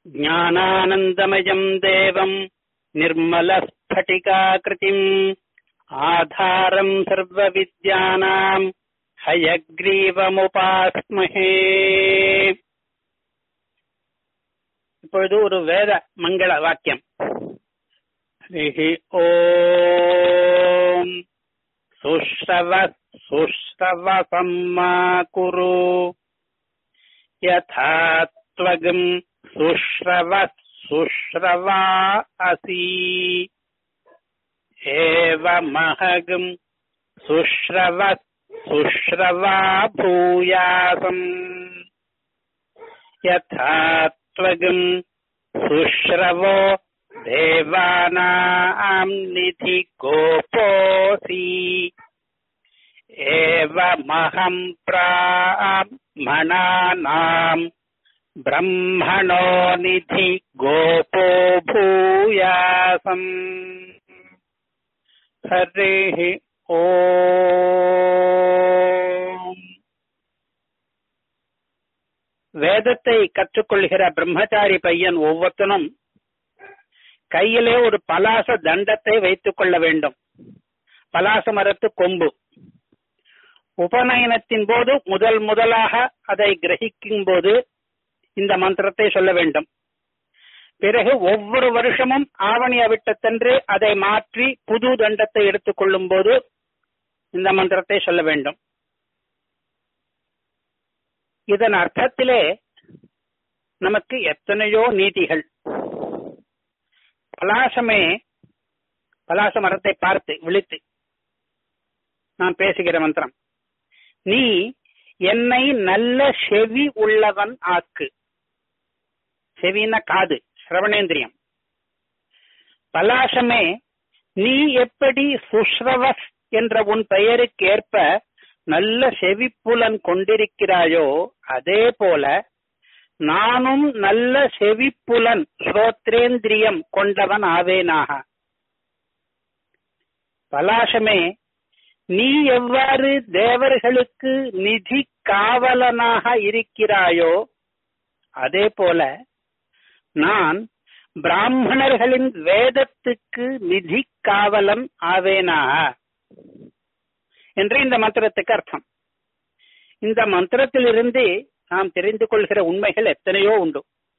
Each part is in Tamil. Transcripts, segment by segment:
ज्ञानानन्दमयम् देवम् निर्मलस्फटिकाकृतिम् आधारम् सर्वविद्यानाम् ஹயக்ரீவமுபாஸ்மஹே இப்பொழுது ஒரு வேத மங்கள வாக்கியம் ஹரிஹி ஓம் சுஷ்ரவ சுஷ்ரவ சம்மா குரு யதா त्वगम् सुश्रव सुश्रवा असि एवमहगम् सुश्रव सुश्रवा भूयासम् यथा त्वगम् सुश्रवो देवानाम् निधि गोपोऽसि एवमहम् ब्राह्मणानाम् ब्रह्मणो निधि गोपो भूयासम् हरिः ஓம் வேதத்தை கற்றுக்கொள்கிற பிரம்மச்சாரி பையன் ஒவ்வொருத்தனும் கையிலே ஒரு பலாச தண்டத்தை வைத்துக் கொள்ள வேண்டும் பலாச மரத்து கொம்பு உபநயனத்தின் போது முதல் முதலாக அதை கிரகிக்கும் போது இந்த மந்திரத்தை சொல்ல வேண்டும் பிறகு ஒவ்வொரு வருஷமும் ஆவணி அவிட்டத்தன்று அதை மாற்றி புது தண்டத்தை எடுத்துக் கொள்ளும் போது இந்த மந்திரத்தை சொல்ல வேண்டும் இதன் அர்த்தத்திலே நமக்கு எத்தனையோ நீதிகள் பலாசமே பலாச மரத்தை பார்த்து விழித்து நான் பேசுகிற மந்திரம் நீ என்னை நல்ல செவி உள்ளவன் ஆக்கு செவின காது சிரவணேந்திரியம் பலாசமே நீ எப்படி சுஷ்ரவஸ் என்ற உன் பெயருக்கு ஏற்ப நல்ல செவிப்புலன் கொண்டிருக்கிறாயோ அதே போல நானும் நல்ல செவிப்புலன் ஸ்ரோத்ரேந்திரியம் கொண்டவன் ஆவேனாக பலாசமே நீ எவ்வாறு தேவர்களுக்கு நிதி காவலனாக இருக்கிறாயோ அதே போல நான் பிராமணர்களின் வேதத்துக்கு நிதி காவலன் ஆவேனாக என்று இந்த மந்திரத்துக்கு அர்த்தம் இந்த மந்திரத்திலிருந்து நாம் தெரிந்து கொள்கிற உண்மைகள் எத்தனையோ உண்டு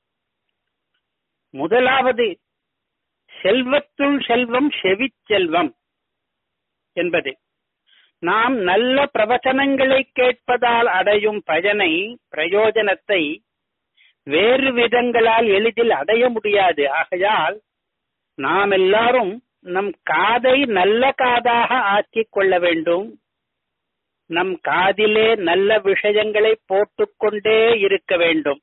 முதலாவது செல்வத்துள் செல்வம் செவிச்செல்வம் என்பது நாம் நல்ல பிரவச்சனங்களை கேட்பதால் அடையும் பயனை பிரயோஜனத்தை வேறு விதங்களால் எளிதில் அடைய முடியாது ஆகையால் நாம் எல்லாரும் நம் காதை நல்ல காதாக ஆக்கிக் கொள்ள வேண்டும் நம் காதிலே நல்ல விஷயங்களை போட்டுக்கொண்டே இருக்க வேண்டும்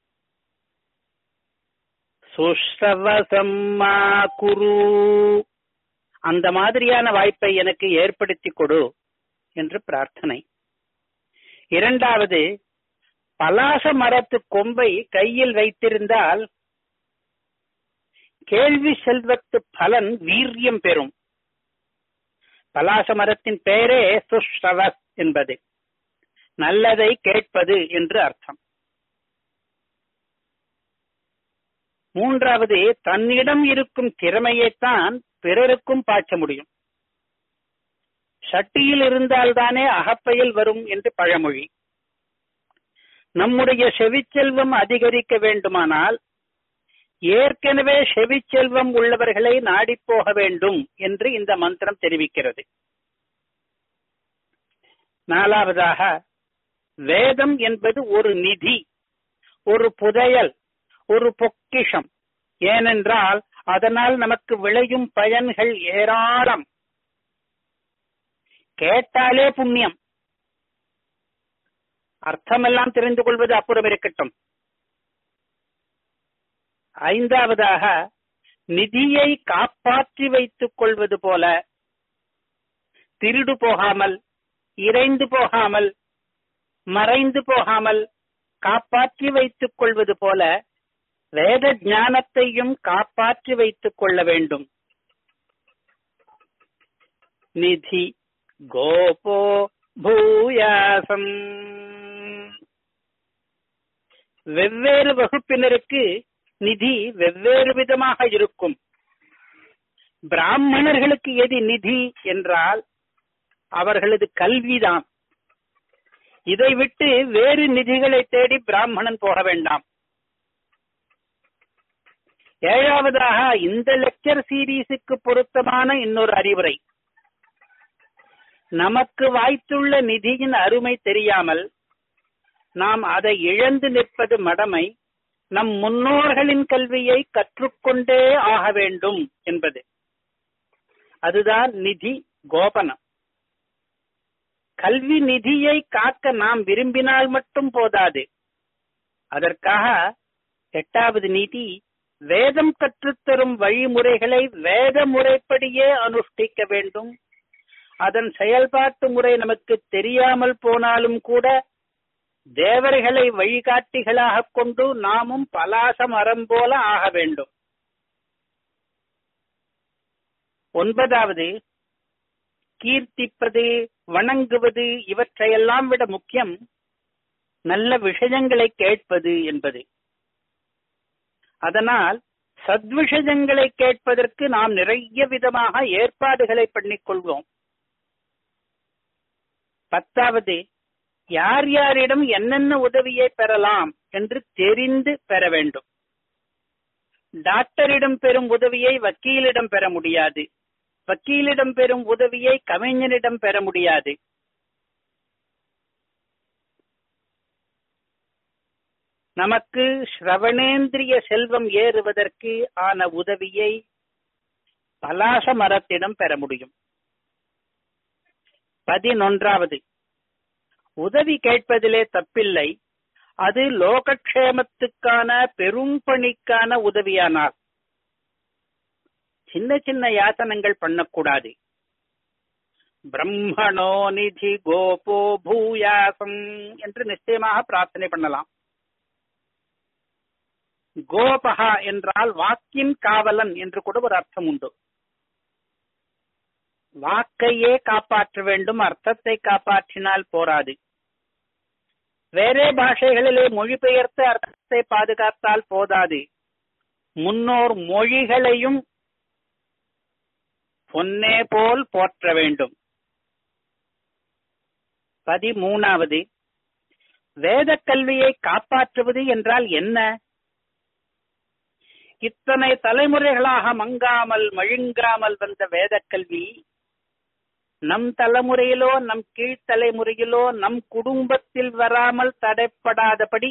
சுஷ்ரவசம்மா குரு அந்த மாதிரியான வாய்ப்பை எனக்கு ஏற்படுத்தி கொடு என்று பிரார்த்தனை இரண்டாவது பலாச மரத்து கொம்பை கையில் வைத்திருந்தால் கேள்வி செல்வத்து பலன் வீரியம் பெறும் பலாச மரத்தின் பெயரே சுஷ்ரவஸ் என்பது நல்லதை கேட்பது என்று அர்த்தம் மூன்றாவது தன்னிடம் இருக்கும் திறமையைத்தான் பிறருக்கும் பாய்ச்ச முடியும் சட்டியில் இருந்தால்தானே அகப்பையில் வரும் என்று பழமொழி நம்முடைய செவிச்செல்வம் அதிகரிக்க வேண்டுமானால் ஏற்கனவே செவிச்செல்வம் உள்ளவர்களை நாடி போக வேண்டும் என்று இந்த மந்திரம் தெரிவிக்கிறது நாலாவதாக வேதம் என்பது ஒரு நிதி ஒரு புதையல் ஒரு பொக்கிஷம் ஏனென்றால் அதனால் நமக்கு விளையும் பயன்கள் ஏராளம் கேட்டாலே புண்ணியம் அர்த்தமெல்லாம் தெரிந்து கொள்வது அப்புறம் இருக்கட்டும் ஐந்தாவதாக நிதியை காப்பாற்றி வைத்துக் கொள்வது போல திருடு போகாமல் இறைந்து போகாமல் மறைந்து போகாமல் காப்பாற்றி வைத்துக் கொள்வது போல வேத ஞானத்தையும் காப்பாற்றி வைத்துக் கொள்ள வேண்டும் நிதி கோபோ பூயாசம் வெவ்வேறு வகுப்பினருக்கு நிதி வெவ்வேறு விதமாக இருக்கும் பிராமணர்களுக்கு எது நிதி என்றால் அவர்களது கல்விதான் இதை விட்டு வேறு நிதிகளை தேடி பிராமணன் போக வேண்டாம் ஏழாவதாக இந்த லெக்சர் சீரீஸுக்கு பொருத்தமான இன்னொரு அறிவுரை நமக்கு வாய்த்துள்ள நிதியின் அருமை தெரியாமல் நாம் அதை இழந்து நிற்பது மடமை நம் முன்னோர்களின் கல்வியை கற்றுக்கொண்டே ஆக வேண்டும் என்பது அதுதான் நிதி கோபனம் கல்வி நிதியை காக்க நாம் விரும்பினால் மட்டும் போதாது அதற்காக எட்டாவது நீதி வேதம் கற்றுத்தரும் வழிமுறைகளை வேத முறைப்படியே அனுஷ்டிக்க வேண்டும் அதன் செயல்பாட்டு முறை நமக்கு தெரியாமல் போனாலும் கூட தேவர்களை வழிகாட்டிகளாக கொண்டு நாமும் பலாச மரம் போல ஆக வேண்டும் ஒன்பதாவது கீர்த்திப்பது வணங்குவது இவற்றையெல்லாம் விட முக்கியம் நல்ல விஷயங்களை கேட்பது என்பது அதனால் சத்விஷயங்களை கேட்பதற்கு நாம் நிறைய விதமாக ஏற்பாடுகளை பண்ணிக் கொள்வோம் பத்தாவது யார் யாரிடம் என்னென்ன உதவியை பெறலாம் என்று தெரிந்து பெற வேண்டும் டாக்டரிடம் பெறும் உதவியை வக்கீலிடம் பெற முடியாது வக்கீலிடம் பெறும் உதவியை கவிஞனிடம் பெற முடியாது நமக்கு ஸ்ரவணேந்திரிய செல்வம் ஏறுவதற்கு ஆன உதவியை பலாச மரத்திடம் பெற முடியும் பதினொன்றாவது உதவி கேட்பதிலே தப்பில்லை அது லோகக்ஷேமத்துக்கான பெரும் பணிக்கான உதவியானால் சின்ன சின்ன யாத்தனங்கள் பண்ணக்கூடாது பிரம்மணோ நிதி கோபோ பூயாசம் என்று நிச்சயமாக பிரார்த்தனை பண்ணலாம் கோபகா என்றால் வாக்கின் காவலன் என்று கூட ஒரு அர்த்தம் உண்டு வாக்கையே காப்பாற்ற வேண்டும் அர்த்தத்தை காப்பாற்றினால் போராது வேறே பாஷைகளிலே மொழிபெயர்த்து அர்த்தத்தை பாதுகாத்தால் போதாது முன்னோர் மொழிகளையும் பொன்னே போல் போற்ற வேண்டும் பதிமூணாவது வேத கல்வியை காப்பாற்றுவது என்றால் என்ன இத்தனை தலைமுறைகளாக மங்காமல் மழுங்காமல் வந்த வேத கல்வி நம் தலைமுறையிலோ நம் கீழ் தலைமுறையிலோ நம் குடும்பத்தில் வராமல் தடைப்படாதபடி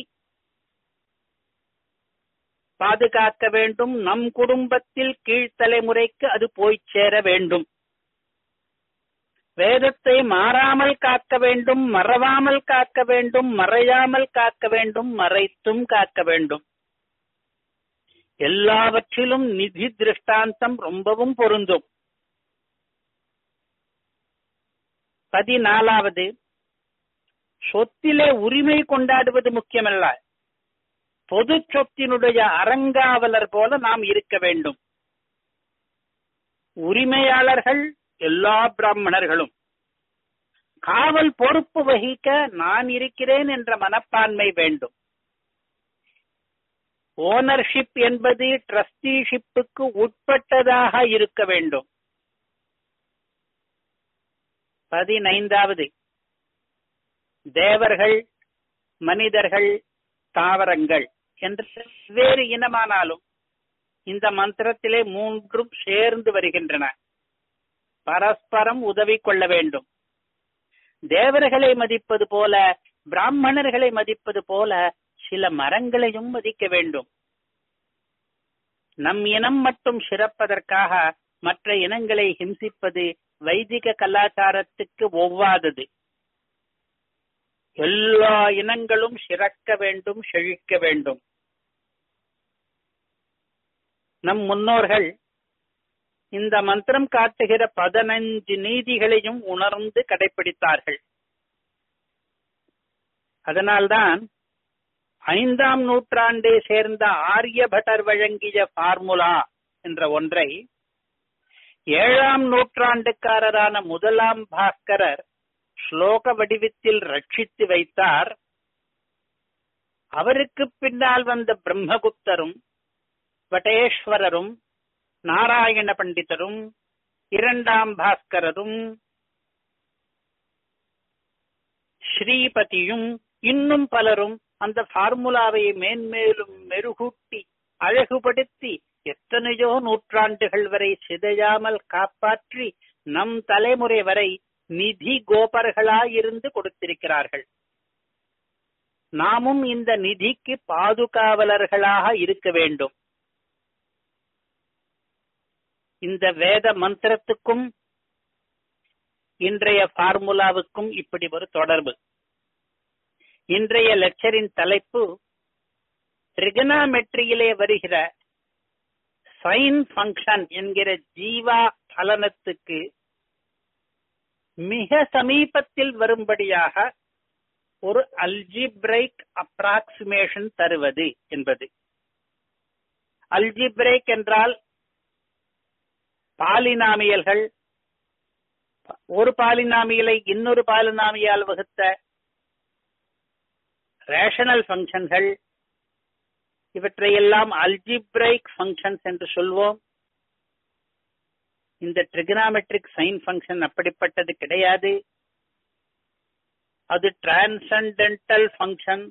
பாதுகாக்க வேண்டும் நம் குடும்பத்தில் கீழ்த்தலைமுறைக்கு அது போய் சேர வேண்டும் வேதத்தை மாறாமல் காக்க வேண்டும் மறவாமல் காக்க வேண்டும் மறையாமல் காக்க வேண்டும் மறைத்தும் காக்க வேண்டும் எல்லாவற்றிலும் நிதி திருஷ்டாந்தம் ரொம்பவும் பொருந்தும் பதினாலாவது சொத்திலே உரிமை கொண்டாடுவது முக்கியமல்ல பொது சொத்தினுடைய அறங்காவலர் போல நாம் இருக்க வேண்டும் உரிமையாளர்கள் எல்லா பிராமணர்களும் காவல் பொறுப்பு வகிக்க நான் இருக்கிறேன் என்ற மனப்பான்மை வேண்டும் ஓனர்ஷிப் என்பது ட்ரஸ்டிஷிப்புக்கு உட்பட்டதாக இருக்க வேண்டும் பதினைந்தாவது தேவர்கள் மனிதர்கள் தாவரங்கள் என்று வேறு இனமானாலும் இந்த மந்திரத்திலே மூன்றும் சேர்ந்து வருகின்றன பரஸ்பரம் உதவி கொள்ள வேண்டும் தேவர்களை மதிப்பது போல பிராமணர்களை மதிப்பது போல சில மரங்களையும் மதிக்க வேண்டும் நம் இனம் மட்டும் சிறப்பதற்காக மற்ற இனங்களை ஹிம்சிப்பது வைதிக கலாச்சாரத்துக்கு ஒவ்வாதது எல்லா இனங்களும் சிறக்க வேண்டும் செழிக்க வேண்டும் நம் முன்னோர்கள் இந்த மந்திரம் காட்டுகிற பதினஞ்சு நீதிகளையும் உணர்ந்து கடைபிடித்தார்கள் அதனால்தான் ஐந்தாம் நூற்றாண்டை சேர்ந்த ஆரியபட்டர் வழங்கிய பார்முலா என்ற ஒன்றை ஏழாம் நூற்றாண்டுக்காரரான முதலாம் பாஸ்கரர் ஸ்லோக வடிவத்தில் ரட்சித்து வைத்தார் அவருக்கு பின்னால் வந்த பிரம்மகுப்தரும் வட்டேஸ்வரரும் நாராயண பண்டிதரும் இரண்டாம் பாஸ்கரரும் ஸ்ரீபதியும் இன்னும் பலரும் அந்த ஃபார்முலாவை மேன்மேலும் மெருகூட்டி அழகுபடுத்தி எத்தனையோ நூற்றாண்டுகள் வரை சிதையாமல் காப்பாற்றி நம் தலைமுறை வரை நிதி கோபர்களாயிருந்து கொடுத்திருக்கிறார்கள் நாமும் இந்த நிதிக்கு பாதுகாவலர்களாக இருக்க வேண்டும் இந்த வேத மந்திரத்துக்கும் இன்றைய ஃபார்முலாவுக்கும் இப்படி ஒரு தொடர்பு இன்றைய லெக்சரின் தலைப்பு ட்ரிகனாமெட்ரியிலே வருகிற சைன் ஃபங்க்ஷன் என்கிற ஜீவா பலனத்துக்கு மிக சமீபத்தில் வரும்படியாக ஒரு அல்ஜிப்ரைக் அப்ராக்சிமேஷன் தருவது என்பது அல்ஜிப்ரைக் என்றால் பாலினாமியல்கள் ஒரு பாலினாமியலை இன்னொரு பாலினாமியால் வகுத்த ரேஷனல் ஃபங்க்ஷன்கள் இவற்றையெல்லாம் அல்ஜிப்ரைக் ஃபங்க்ஷன்ஸ் என்று சொல்வோம் இந்த ட்ரிகனாமெட்ரிக் சைன் ஃபங்க்ஷன் அப்படிப்பட்டது கிடையாது அது டிரான்சண்டென்டல் ஃபங்க்ஷன்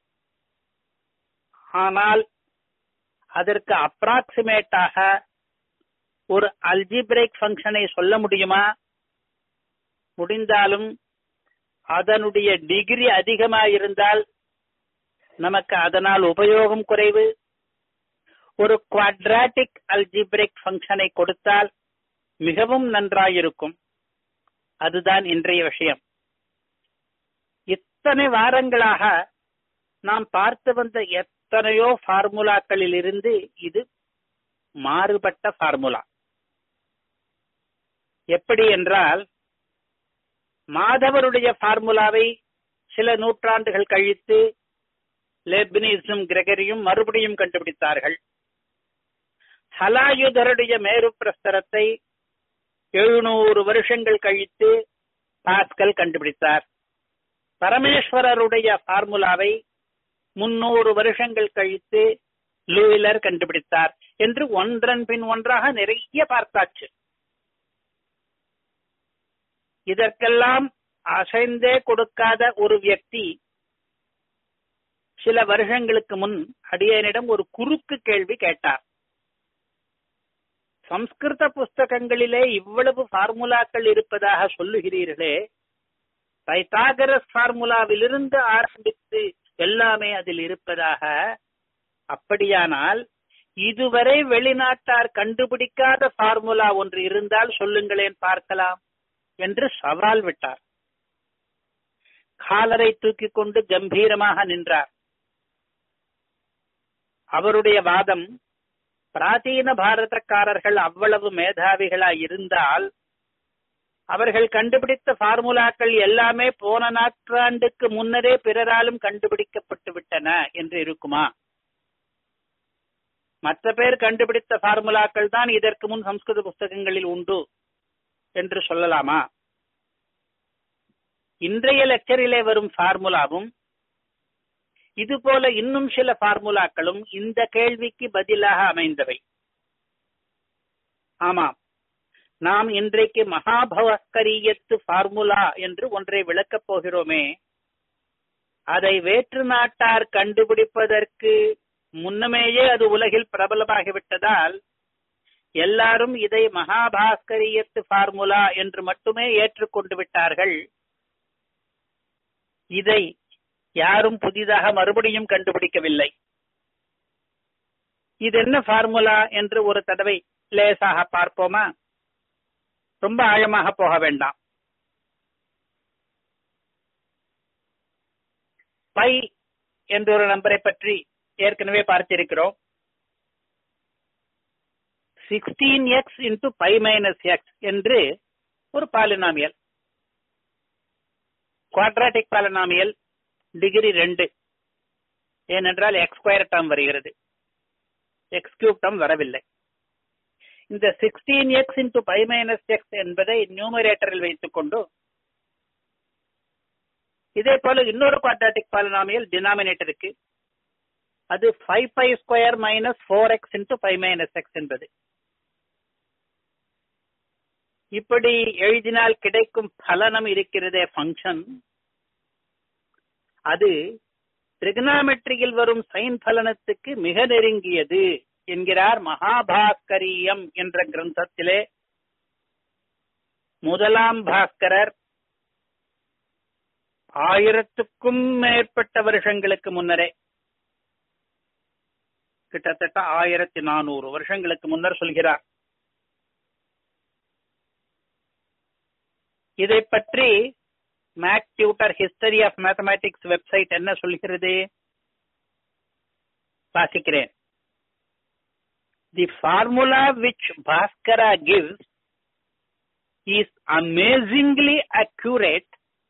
ஆனால் அதற்கு அப்ராக்சிமேட்டாக ஒரு அல்ஜிப்ரைக் ஃபங்க்ஷனை சொல்ல முடியுமா முடிந்தாலும் அதனுடைய டிகிரி அதிகமாயிருந்தால் நமக்கு அதனால் உபயோகம் குறைவு ஒரு குவாட்ராட்டிக் அல்ஜிப்ரிக் ஃபங்க்ஷனை கொடுத்தால் மிகவும் நன்றாயிருக்கும் அதுதான் இன்றைய விஷயம் இத்தனை வாரங்களாக நாம் பார்த்து வந்த எத்தனையோ ஃபார்முலாக்களில் இருந்து இது மாறுபட்ட ஃபார்முலா எப்படி என்றால் மாதவருடைய ஃபார்முலாவை சில நூற்றாண்டுகள் கழித்து லெப்னிஸும் கிரெகரியும் மறுபடியும் கண்டுபிடித்தார்கள் ஹலாயுதருடைய மேரு பிரஸ்தரத்தை எழுநூறு வருஷங்கள் கழித்து பாஸ்கல் கண்டுபிடித்தார் பரமேஸ்வரருடைய ஃபார்முலாவை முன்னூறு வருஷங்கள் கழித்து லூயிலர் கண்டுபிடித்தார் என்று ஒன்றன் பின் ஒன்றாக நிறைய பார்த்தாச்சு இதற்கெல்லாம் அசைந்தே கொடுக்காத ஒரு வியக்தி சில வருஷங்களுக்கு முன் அடியனிடம் ஒரு குறுக்கு கேள்வி கேட்டார் சம்ஸ்கிருத புஸ்தகங்களிலே இவ்வளவு ஃபார்முலாக்கள் இருப்பதாக சொல்லுகிறீர்களே பைத்தாகரஸ் ஃபார்முலாவிலிருந்து ஆரம்பித்து எல்லாமே அதில் இருப்பதாக அப்படியானால் இதுவரை வெளிநாட்டார் கண்டுபிடிக்காத ஃபார்முலா ஒன்று இருந்தால் சொல்லுங்களேன் பார்க்கலாம் என்று சவால் விட்டார் காலரை தூக்கிக் கொண்டு கம்பீரமாக நின்றார் அவருடைய வாதம் பிராச்சீன பாரதக்காரர்கள் அவ்வளவு மேதாவிகளா இருந்தால் அவர்கள் கண்டுபிடித்த ஃபார்முலாக்கள் எல்லாமே போன நாற்றாண்டுக்கு முன்னரே பிறராலும் கண்டுபிடிக்கப்பட்டு விட்டன என்று இருக்குமா மற்ற பேர் கண்டுபிடித்த ஃபார்முலாக்கள் தான் இதற்கு முன் சம்ஸ்கிருத புஸ்தகங்களில் உண்டு என்று சொல்லலாமா இன்றைய லெக்சரிலே வரும் ஃபார்முலாவும் இது போல இன்னும் சில ஃபார்முலாக்களும் இந்த கேள்விக்கு பதிலாக அமைந்தவை ஆமாம் நாம் இன்றைக்கு மகாபவஸ்கரியத்து ஃபார்முலா என்று ஒன்றை விளக்கப் போகிறோமே அதை வேற்று நாட்டார் கண்டுபிடிப்பதற்கு முன்னமேயே அது உலகில் பிரபலமாகிவிட்டதால் எல்லாரும் இதை மகாபாஸ்கரியத்து ஃபார்முலா என்று மட்டுமே ஏற்றுக்கொண்டு விட்டார்கள் இதை யாரும் புதிதாக மறுபடியும் கண்டுபிடிக்கவில்லை இது என்ன ஃபார்முலா என்று ஒரு தடவை லேசாக பார்ப்போமா ரொம்ப ஆழமாக போக வேண்டாம் பை என்ற ஒரு நம்பரை பற்றி ஏற்கனவே பார்த்திருக்கிறோம் sixteen x into pi minus x என்று ஒரு பாலினாமியல் குவாட்ராட்டிக் பாலினாமியல் டிகிரி ரெண்டு ஏனென்றால் எக்ஸ் ஸ்கொயர் டேர்ம் வருகிறது எக்ஸ் கியூப் டேர்ம் வரவில்லை இந்த sixteen x into pi minus x என்பதை நியூமரேட்டரில் வைத்துக் கொண்டு இதே போல இன்னொரு குவாட்ராட்டிக் பாலினாமியல் டினாமினேட்டருக்கு அது five pi square minus four x into five minus x என்பது இப்படி எழுதினால் கிடைக்கும் பலனம் இருக்கிறதே ஃபங்க்ஷன் அது trigonometryயில் வரும் சைன் பலனத்துக்கு மிக நெருங்கியது என்கிறார் மகாபாஸ்கரியம் என்ற கிரந்தத்திலே முதலாம் பாஸ்கரர் ஆயிரத்துக்கும் மேற்பட்ட வருஷங்களுக்கு முன்னரே கிட்டத்தட்ட ஆயிரத்தி நானூறு வருஷங்களுக்கு முன்னர் சொல்கிறார் இதை பற்றி MacTutor history of mathematics website என்ன சொல்கிறது வாசிக்கிறேன் the formula which Bhaskara gives is amazingly accurate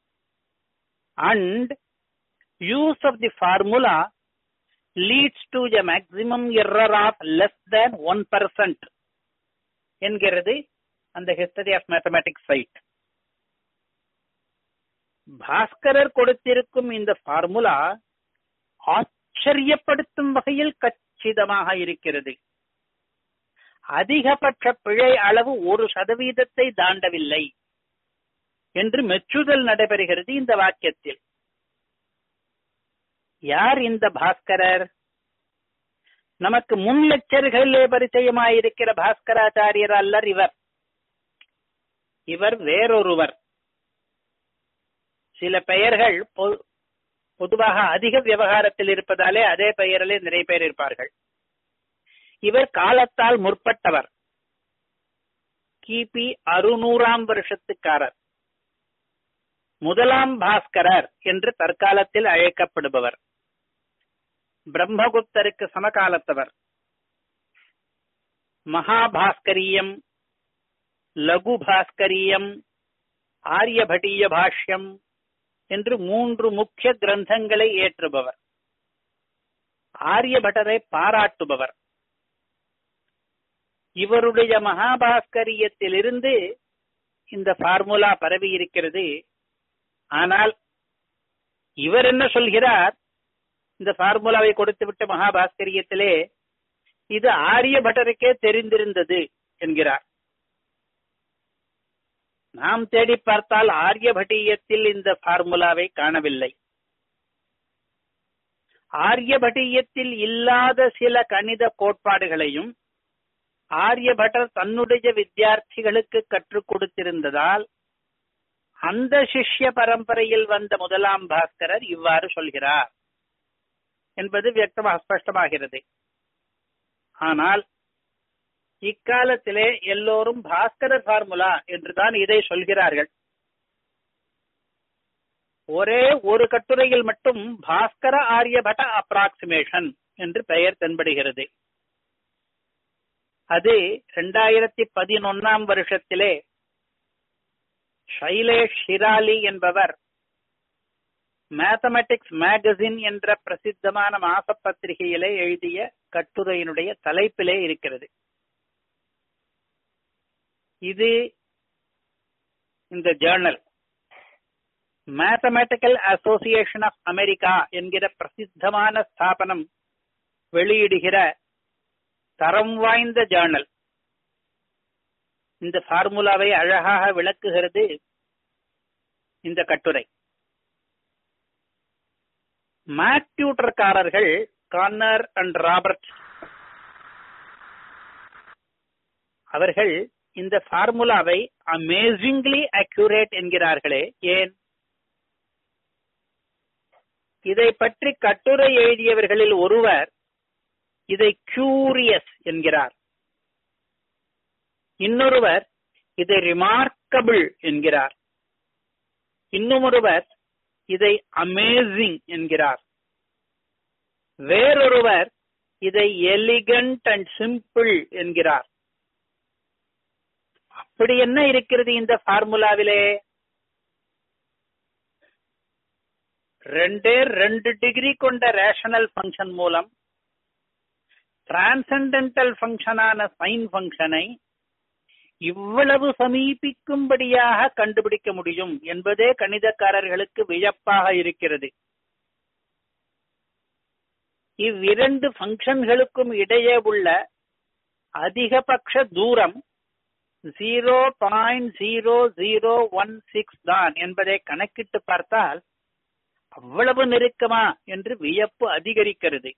and use of the formula leads to a maximum error of less than 1% என்கிறது அந்த history of mathematics site Bhaskarar கொடுத்திருக்கும் இந்த ஃபார்முலா ஆச்சரியப்படுத்தும் வகையில் கச்சிதமாக இருக்கிறது அதிகபட்ச பிழை அளவு ஒரு சதவீதத்தை தாண்டவில்லை என்று மெச்சுதல் நடைபெறுகிறது இந்த வாக்கியத்தில் யார் இந்த பாஸ்கரர் நமக்கு முன் லெக்சர்களிலே பரிச்சயமாயிருக்கிற பாஸ்கராச்சாரியர் அல்லர் இவர் இவர் வேறொருவர் சில பெயர்கள் பொதுவாக அதிக விவகாரத்தில் இருப்பதாலே அதே பெயரிலே நிறைய பேர் இருப்பார்கள் இவர் காலத்தால் முற்பட்டவர் கிபி அறுநூறாம் வருஷத்துக்காரர் முதலாம் பாஸ்கரர் என்று தற்காலத்தில் அழைக்கப்படுபவர் பிரம்மகுப்தருக்கு சமகாலத்தவர் மகாபாஸ்கரியம் லகு பாஸ்கரியம் ஆரியபட்டீய பாஷ்யம் என்று மூன்று முக்கிய கிரந்தங்களை ஏற்றுபவர் ஆரியபட்டரை பாராட்டுபவர் இவருடைய மகாபாஸ்கரியத்திலிருந்து இந்த பார்முலா பரவி இருக்கிறது ஆனால் இவர் என்ன சொல்கிறார் இந்த பார்முலாவை கொடுத்துவிட்ட மகாபாஸ்கரியத்திலே இது ஆரியபட்டருக்கே தெரிந்திருந்தது என்கிறார் நாம் தேடி பார்த்தால் ஆரியபட்டீயத்தில் இந்த பார்முலாவை காணவில்லை ஆரியபட்டீயத்தில் இல்லாத சில கணித கோட்பாடுகளையும் ஆரியபட்டர் தன்னுடைய வித்தியார்த்திகளுக்கு கற்றுக் கொடுத்திருந்ததால் அந்த சிஷ்ய பரம்பரையில் வந்த முதலாம் பாஸ்கரர் இவ்வாறு சொல்கிறார் என்பது வியக்தமாக ஸ்பஷ்டமாகிறது ஆனால் இக்காலத்திலே எல்லோரும் பாஸ்கரர் ஃபார்முலா என்றுதான் இதை சொல்கிறார்கள் ஒரே ஒரு கட்டுரையில் மட்டும் பாஸ்கர ஆரியபட்ட அப்ராக்சிமேஷன் என்று பெயர் தென்படுகிறது அது இரண்டாயிரத்தி பதினொன்னாம் வருஷத்திலே ஷைலேஷ் ஷிராலி என்பவர் மேத்தமெட்டிக்ஸ் மேகசின் என்ற பிரசித்தமான மாச பத்திரிகையிலே எழுதிய கட்டுரையினுடைய தலைப்பிலே இருக்கிறது இது இந்த Journal Mathematical Association of America என்கிற பிரசித்தமான ஸ்தாபனம் வெளியிடுகிற தரம் வாய்ந்த ஜேர்னல் இந்த ஃபார்முலாவை அழகாக விளக்குகிறது இந்த கட்டுரை மேக்டியூட்டர்காரர்கள் கார்னர் அண்ட் ராபர்ட் அவர்கள் இந்த ஃபார்முலாவை அமேசிங்லி அக்யூரேட் என்கிறார்களே ஏன் இதை பற்றி கட்டுரை எழுதியவர்களில் ஒருவர் இதை கியூரியஸ் என்கிறார் இன்னொருவர் இதை ரிமார்க்கபிள் என்கிறார் இன்னுமொருவர் இதை அமேசிங் என்கிறார் வேறொருவர் இதை எலிகண்ட் அண்ட் சிம்பிள் என்கிறார் அப்படி என்ன இருக்கிறது இந்த ஃபார்முலாவிலே ரெண்டே ரெண்டு டிகிரி கொண்ட ரேஷனல் ஃபங்க்ஷன் மூலம் டிரான்சென்டென்டல் ஃபங்க்ஷனான சைன் ஃபங்க்ஷனை இவ்வளவு சமீபிக்கும்படியாக கண்டுபிடிக்க முடியும் என்பதே கணிதக்காரர்களுக்கு வியப்பாக இருக்கிறது இவ்விரண்டு ஃபங்க்ஷன்களுக்கும் இடையே உள்ள அதிகபட்ச தூரம் zero point zero zero one six தான் என்பதை கணக்கிட்டு பார்த்தால் அவ்வளவு நெருக்கமா என்று வியப்பு அதிகரிக்கிறது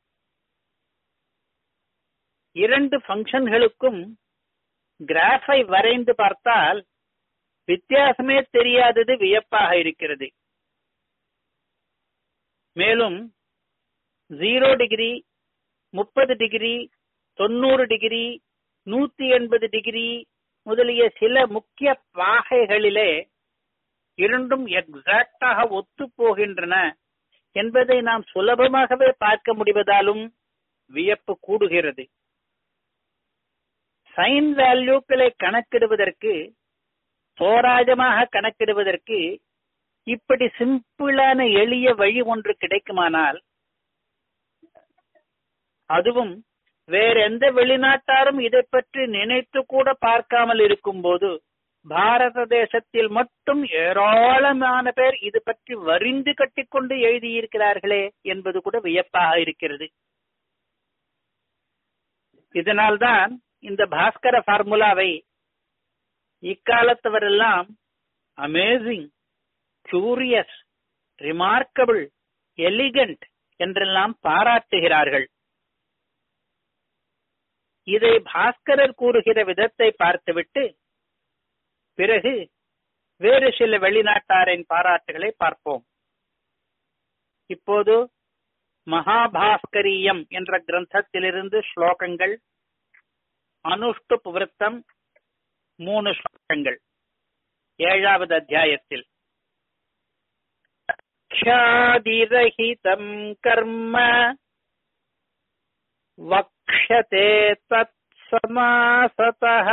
இரண்டு ஃபங்க்ஷன்களுக்கும் கிராஃபை வரைந்து பார்த்தால் வித்தியாசமே தெரியாதது வியப்பாக இருக்கிறது மேலும் ஜீரோ டிகிரி முப்பது டிகிரி தொண்ணூறு டிகிரி நூத்தி எண்பது டிகிரி முதலிய சில முக்கிய பாகைகளிலே இரண்டும் எக்ஸாக்டாக ஒத்து போகின்றன என்பதை நாம் சுலபமாகவே பார்க்க முடிவதாலும் வியப்பு கூடுகிறது சைன் வேல்யூக்களை கணக்கிடுவதற்கு தோராயமாக கணக்கிடுவதற்கு இப்படி சிம்பிளான எளிய வழி ஒன்று கிடைக்குமானால் அதுவும் வேற எந்த வெளிநாட்டாரும் இதை பற்றி நினைத்து கூட பார்க்காமல் இருக்கும் போது பாரத தேசத்தில் மட்டும் ஏராளமான பேர் இது பற்றி வரிந்து கட்டிக்கொண்டு எழுதியிருக்கிறார்களே என்பது கூட வியப்பாக இருக்கிறது இதனால்தான் இந்த பாஸ்கர ஃபார்முலாவை இக்காலத்தவரெல்லாம் அமேசிங் கியூரியஸ் ரிமார்க்கபிள் எலிகண்ட் என்றெல்லாம் பாராட்டுகிறார்கள் இதை பாஸ்கரர் கூறுகிற விதத்தை பார்த்துவிட்டு பிறகு வேறு சில வெளிநாட்டாரின் பாராட்டுகளை பார்ப்போம் இப்போது மகாபாஸ்கரியம் என்ற கிரந்தத்திலிருந்து ஸ்லோகங்கள் அனுஷ்டு விருத்தம் மூணு ஸ்லோகங்கள் ஏழாவது அத்தியாயத்தில் ख्यादिरहितम् कर्म वक्ष्यते तत्समासतः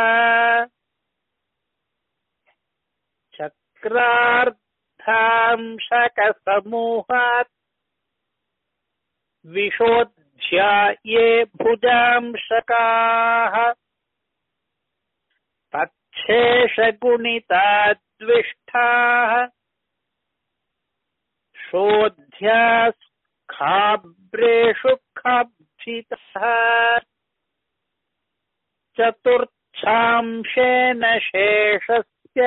चक्रार्धांशकसमूहात् विशोध्या ये भुजांशकाः तच्छेषगुणिताद्विष्ठाः शोध्यास्खाब्रेषु खाब्जितः चतुर्थांशेन शेषस्य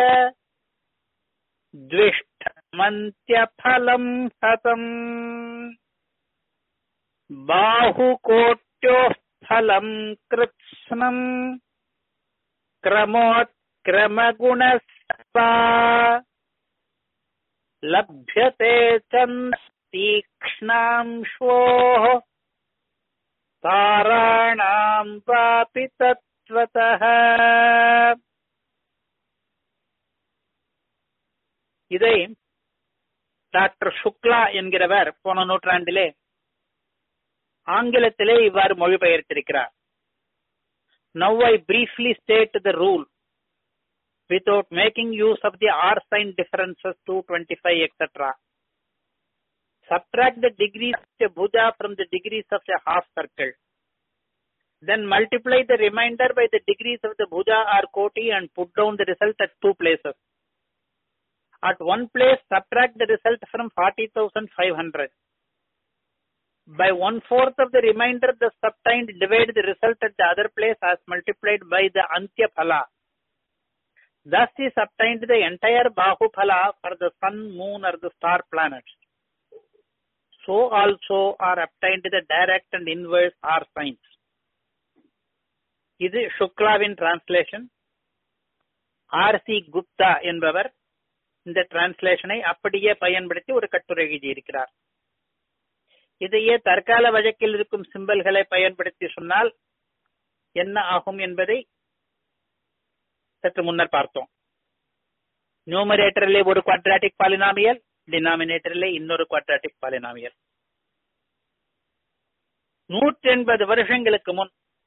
द्विष्ठमन्त्यफलम् हतम् बाहुकोट्योः फलम् कृत्स्नम् क्रमोत्क्रमगुणस्वा लभ्यते चन्द्तीक्ष्णांशोः ताराणाम् वापि तत्त्वतः இதை டாக்டர் சுக்லா என்கிறவர் போன நூற்றாண்டிலே ஆங்கிலத்திலே இவ்வாறு மொழிபெயர்த்திருக்கிறார் now I briefly state the rule without making use of the R sign differences 225 etc. Subtract the degrees of a bhuja from the degrees of a half circle. Then multiply the remainder by the degrees of the bhuja or koti and put down the result at two places. At one place, subtract the result from 40,500. By one fourth of the remainder, the subtined divide the result at the other place as multiplied by the antya phala. Thus is obtained the entire Bahuphala for the sun, moon or the star planets. So also are obtained the direct and inverse R signs. இது சுக்லாவின் டிரான்ஸ்லேஷன் ஆர் சி குப்தா என்பவர் இந்த டிரான்ஸ்லேஷனை அப்படியே பயன்படுத்தி ஒரு கட்டுரை எழுதியிருக்கிறார் இதையே தற்கால வழக்கில் இருக்கும் சிம்பல்களை பயன்படுத்தி சொன்னால் என்ன ஆகும் என்பதை சற்று முன்னர் பார்த்தோம் நியூமரேட்டரிலே ஒரு குவாட்ராட்டிக் பாலினாமியல் டினாமினேட்டரிலே இன்னொரு குவாட்ராட்டிக் பாலினாமியல் நூற்றி எண்பது வருஷங்களுக்கு முன்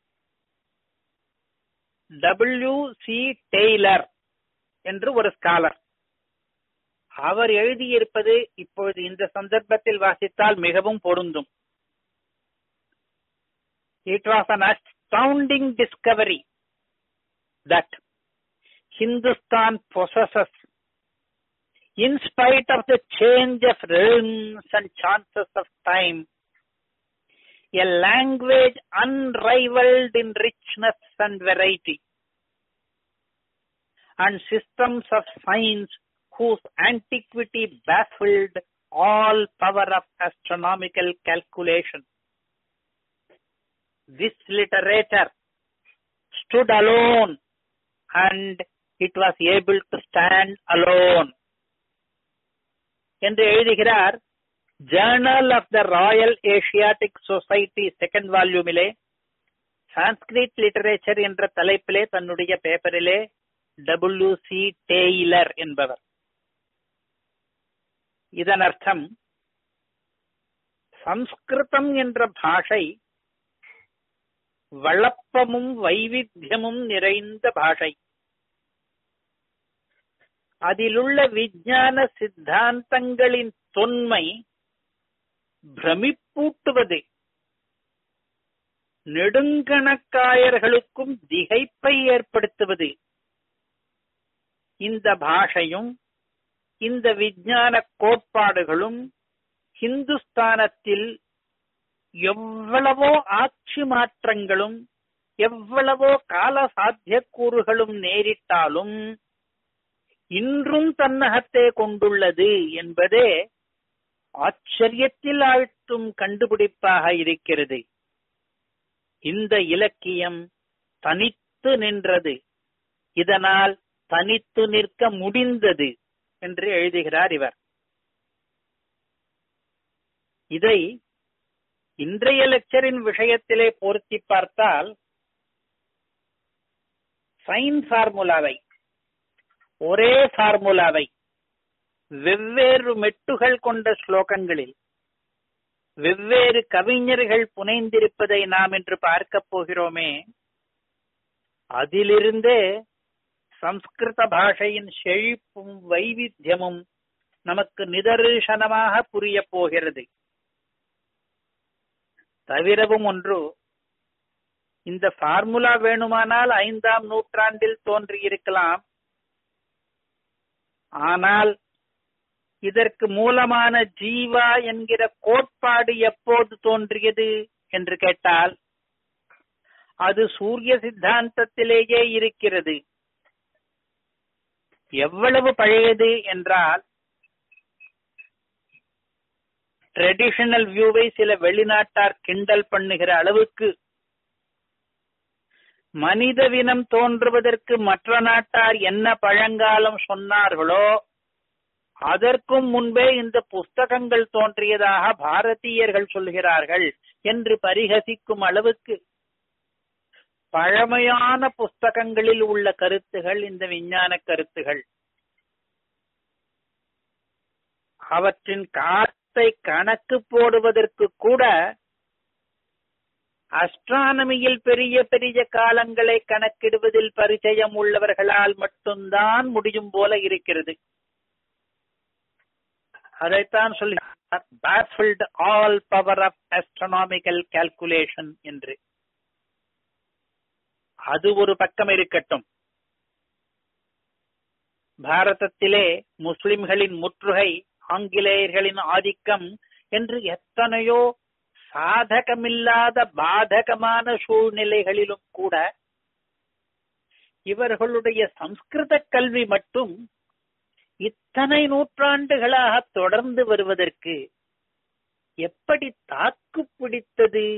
டபிள்யூ சி டெய்லர் என்று ஒரு ஸ்காலர் அவர் எழுதியிருப்பது இப்பொழுது இந்த சந்தர்ப்பத்தில் வாசித்தால் மிகவும் பொருந்தும் it was an astounding discovery that Hindustan possesses, in spite of the change of realms and chances of time, a language unrivaled in richness and variety, and systems of science whose antiquity baffled all power of astronomical calculation. This literature stood alone and it was able to stand alone. என்று எழுதுகிறார் Journal of the Royal Asiatic Society second வால்யூமிலே சான்ஸ்கிரிட் லிட்டரேச்சர் என்ற தலைப்பிலே தன்னுடைய பேப்பரிலே டபிள்யூ சி டெய்லர் என்பவர் இதன் அர்த்தம் சம்ஸ்கிருதம் என்ற பாஷை வளப்பமும் வைவித்தியமும் நிறைந்த பாஷை அதிலுள்ள விஞ்ஞான சித்தாந்தங்களின் தொன்மை பிரமிப்பூட்டுவது நெடுங்கணக்காயர்களுக்கும் திகைப்பை ஏற்படுத்துவது இந்த பாஷையும் இந்த விஞ்ஞான கோட்பாடுகளும் ஹிந்துஸ்தானத்தில் எவ்வளவோ ஆட்சி மாற்றங்களும் எவ்வளவோ கால சாத்தியக்கூறுகளும் நேரிட்டாலும் இன்றும் தன்னகத்தே கொண்டுள்ளது என்பதே ஆச்சரியத்தில் ஆழ்த்தும் கண்டுபிடிப்பாக இருக்கிறது இந்த இலக்கியம் தனித்து நின்றது இதனால் தனித்து நிற்க முடிந்தது என்று எழுதுகிறார் இவர் இதை இன்றைய லெக்சரின் விஷயத்திலே பொருத்தி பார்த்தால் சைன் ஃபார்முலாவை ஒரே ஃபார்முலாவை வெவ்வேறு மெட்டுகள் கொண்ட ஸ்லோகங்களில் வெவ்வேறு கவிஞர்கள் புனைந்திருப்பதை நாம் இன்று பார்க்கப் போகிறோமே அதிலிருந்தே சம்ஸ்கிருத பாஷையின் செழிப்பும் வைவித்தியமும் நமக்கு நிதர்சனமாக புரிய போகிறது தவிரவும் ஒன்று இந்த ஃபார்முலா வேணுமானால் ஐந்தாம் நூற்றாண்டில் தோன்றியிருக்கலாம் ஆனால் இதற்கு மூலமான ஜீவா என்கிற கோட்பாடு எப்போது தோன்றியது என்று கேட்டால் அது சூரிய சித்தாந்தத்திலேயே இருக்கிறது எவ்வளவு பழையது என்றால் ட்ரெடிஷனல் வியூவை சில வெளிநாட்டார் கிண்டல் பண்ணுகிற அளவுக்கு மனிதவினம் தோன்றுவதற்கு மற்ற நாட்டார் என்ன பழங்காலம் சொன்னார்களோ அதற்கும் முன்பே இந்த புஸ்தகங்கள் தோன்றியதாக பாரதீயர்கள் சொல்கிறார்கள் என்று பரிகசிக்கும் அளவுக்கு பழமையான புஸ்தகங்களில் உள்ள கருத்துகள் இந்த விஞ்ஞான கருத்துகள் அவற்றின் காத்தை கணக்கு போடுவதற்கு கூட அஸ்ட்ரானமியில் பெரிய பெரிய காலங்களை கணக்கிடுவதில் பரிச்சயம் உள்ளவர்களால் மட்டும்தான் முடியும் போல இருக்கிறது அதைத்தான் சொல்கிறார் baffled all power of astronomical calculation என்று அது ஒரு பக்கம் இருக்கட்டும் பாரதத்திலே முஸ்லிம்களின் முற்றுகை ஆங்கிலேயர்களின் ஆதிக்கம் என்று எத்தனையோ சாதகமில்லாத பாதகமான சூழ்நிலைகளிலும் கூட இவர்களுடைய சம்ஸ்கிருத கல்வி மட்டும் இத்தனை நூற்றாண்டுகளாக தொடர்ந்து வருவதற்கு எப்படி தாக்கு பிடித்தது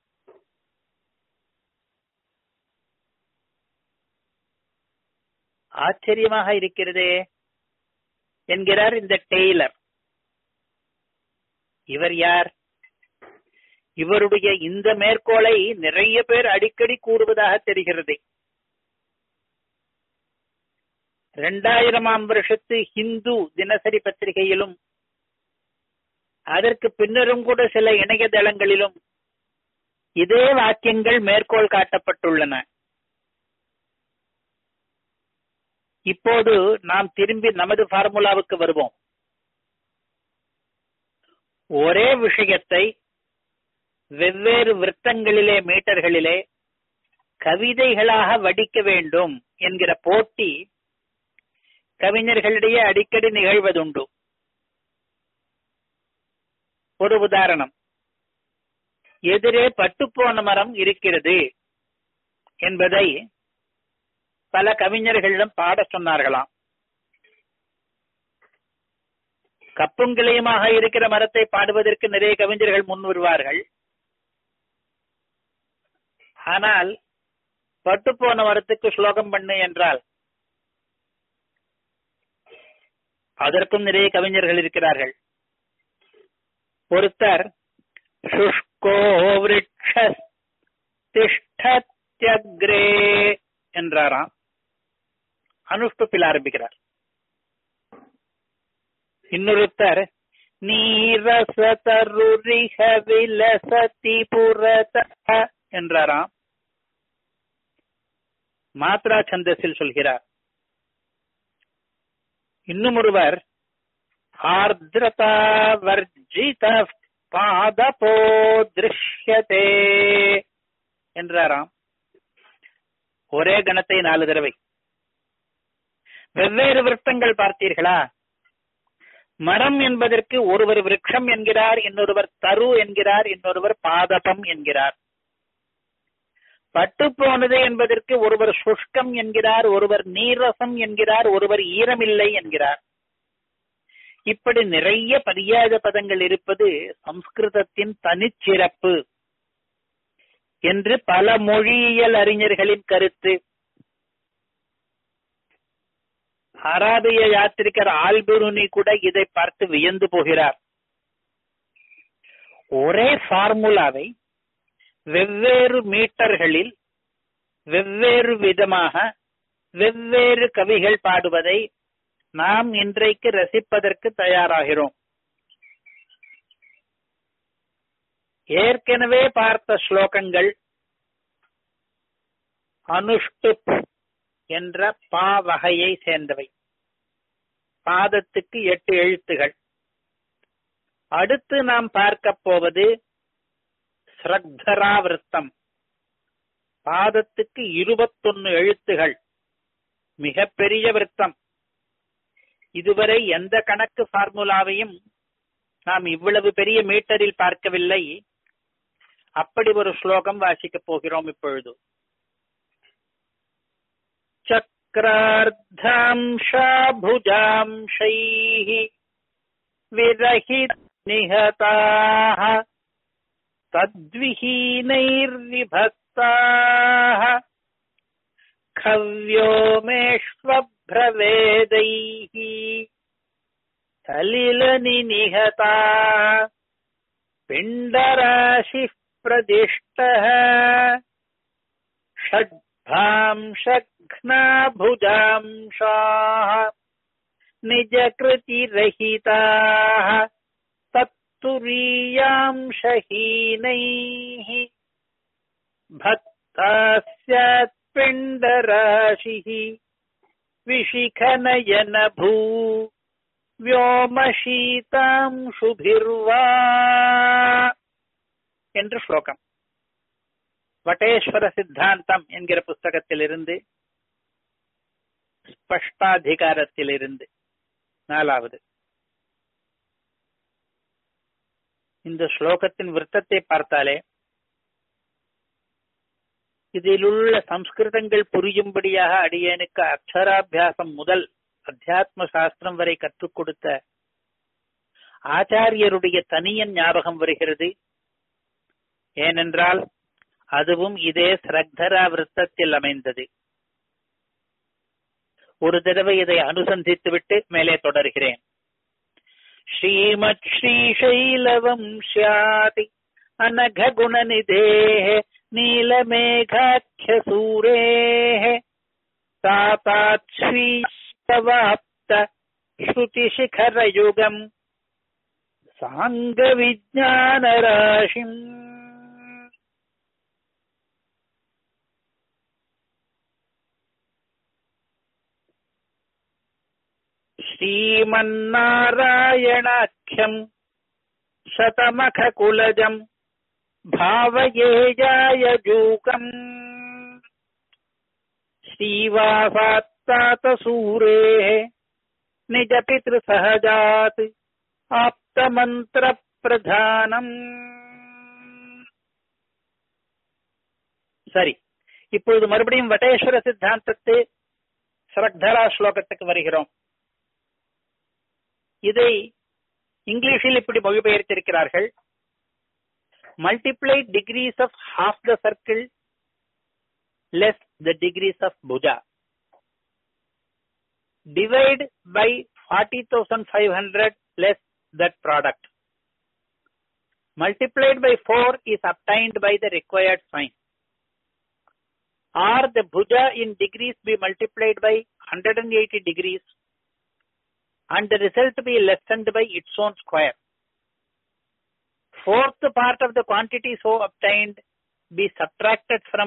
ஆச்சரியமாக இருக்கிறதே என்கிறார் இந்த டெய்லர் இவர் யார் இவருடைய இந்த மேற்கோளை நிறைய பேர் அடிக்கடி கூறுவதாக தெரிகிறது இரண்டாயிரமாம் வருஷத்து ஹிந்து தினசரி பத்திரிகையிலும் அதற்கு பின்னரும் கூட சில இணையதளங்களிலும் இதே வாக்கியங்கள் மேற்கோள் காட்டப்பட்டுள்ளன இப்போது நாம் திரும்பி நமது ஃபார்முலாவுக்கு வருவோம் ஒரே விஷயத்தை வெவ்வேறு விருத்தங்களிலே மீட்டர்களிலே கவிதைகளாக வடிக்க வேண்டும் என்கிற போட்டி கவிஞர்களிடையே அடிக்கடி நிகழ்வதுண்டு ஒரு உதாரணம் எதிரே பட்டுப்போன மரம் இருக்கிறது என்பதை பல கவிஞர்களிடம் பாட சொன்னார்களாம் கப்புங்கிளையுமாக இருக்கிற மரத்தை பாடுவதற்கு நிறைய கவிஞர்கள் முன் வருவார்கள் ஆனால் பட்டுப்போன மரத்துக்கு ஸ்லோகம் பண்ணு என்றால் அதற்கும் நிறைய கவிஞர்கள் இருக்கிறார்கள் ஒருத்தர் சுஷ்கோ திஷ்டத்யக்ரே என்றாராம் அனுஷ்டுப்பில் ஆரம்பிக்கிறார் இன்னொருத்தர் நீரசதருரிக விலசதி புரத என்றாராம் மாத்ரா சந்தஸில் சொல்கிறார் இன்னும் ஒருவர் ஆர்திரதா வர்ஜித பாதபோ திருஷ்யதே என்றாராம் ஒரே கணத்தை நாலு தடவை வெவ்வேறு விருத்தங்கள் பார்த்தீர்களா மரம் என்பதற்கு ஒருவர் விருட்சம் என்கிறார் இன்னொருவர் தரு என்கிறார் இன்னொருவர் பாதபம் என்கிறார் பட்டு போனது என்பதற்கு ஒருவர் சுஷ்கம் என்கிறார் ஒருவர் நீரசம் என்கிறார் ஒருவர் ஈரமில்லை என்கிறார் இப்படி நிறைய பரியாத பதங்கள் இருப்பது சம்ஸ்கிருதத்தின் தனிச்சிறப்பு என்று பல மொழியியல் அறிஞர்களின் கருத்து அராபிய யாத்திரிகர் ஆல்புருனி கூட இதை பார்த்து வியந்து போகிறார் ஒரே ஃபார்முலாவை வெவ்வேறு மீட்டர்களில் வெவ்வேறு விதமாக வெவ்வேறு கவிகள் பாடுவதை நாம் இன்றைக்கு ரசிப்பதற்கு தயாராகிறோம் ஏற்கனவே பார்த்த ஸ்லோகங்கள் அனுஷ்டுப் என்ற பா வகையை சேர்ந்தவை பாதத்துக்கு எட்டு எழுத்துகள் அடுத்து நாம் பார்க்க போவது ஸ்ரத்தராவிருத்தம் பாதத்துக்கு இருபத்தொன்னு எழுத்துகள் மிகப்பெரிய விருத்தம் இதுவரை எந்த கணக்கு ஃபார்முலாவையும் நாம் இவ்வளவு பெரிய மீட்டரில் பார்க்கவில்லை அப்படி ஒரு ஸ்லோகம் வாசிக்கப் போகிறோம் இப்பொழுது चक्रार्धांशाभुजांशैः विरहित निहताः तद्विहीनैर्विभक्ताः खव्योमेष्वभ्रवेदैः सलिलनिनिहताः पिण्डराशिः प्रदिष्टः षड्भांशघ्नाभुजांशाः निजकृतिरहिताः तत्तुरीयांशहीनैः भक्ता स्यात् पिण्डराशिः विशिखनयनभू व्योमशीतांशुभिर्वा என்று ஸ்லோகம் வட்டேஸ்வர சித்தாந்தம் என்கிற புஸ்தகத்திலிருந்து ஸ்பஷ்டாதிகாரத்திலிருந்து நாலாவது இந்த ஸ்லோகத்தின் விருத்தத்தை பார்த்தாலே இதிலுள்ள சம்ஸ்கிருதங்கள் புரியும்படியாக அடியேனுக்கு அக்ஷராபியாசம் முதல் அத்தியாத்ம சாஸ்திரம் வரை கற்றுக் கொடுத்த ஆச்சாரியருடைய தனியன் ஞாபகம் வருகிறது ஏனென்றால் அதுவும் இதே ஸ்ரக்தரா விருத்தத்தில் அமைந்தது ஒரு தடவை இதை அனுசந்தித்து விட்டு மேலே தொடர்கிறேன் ஸ்ரீமத் ஸ்ரீசைலவம்சாதி அனக குணநிதேः நீலமேகாख्यसूरेः तातात्स्वीयवाप्त श्रुतिशिखरयुगम् साङ्गविज्ञानराशिम् श्रीमन्नारायणाख्यम् शतमखकुलजम् भावयेजायजूकम् श्रीवासात्तातसूरेः निजपितृसहजात् आप्तमन्त्रप्रधानम् சரி இப்பொழுது மறுபடியும் வட்டேஸ்வர சித்தாந்தத்து ஸ்ரக்தரா ஸ்லோகத்துக்கு வருகிறோம் இதை இங்கிலீஷில் இப்படி மொழிபெயர்த்திருக்கிறார்கள் multiply degrees of half the circle less the degrees of Bhuja. Divide by 40,500 less that product. Multiplied by 4 is obtained by the required sign. Or the Bhuja in degrees be multiplied by 180 degrees and the result be lessened by its own square fourth part of the quantity so obtained be subtracted from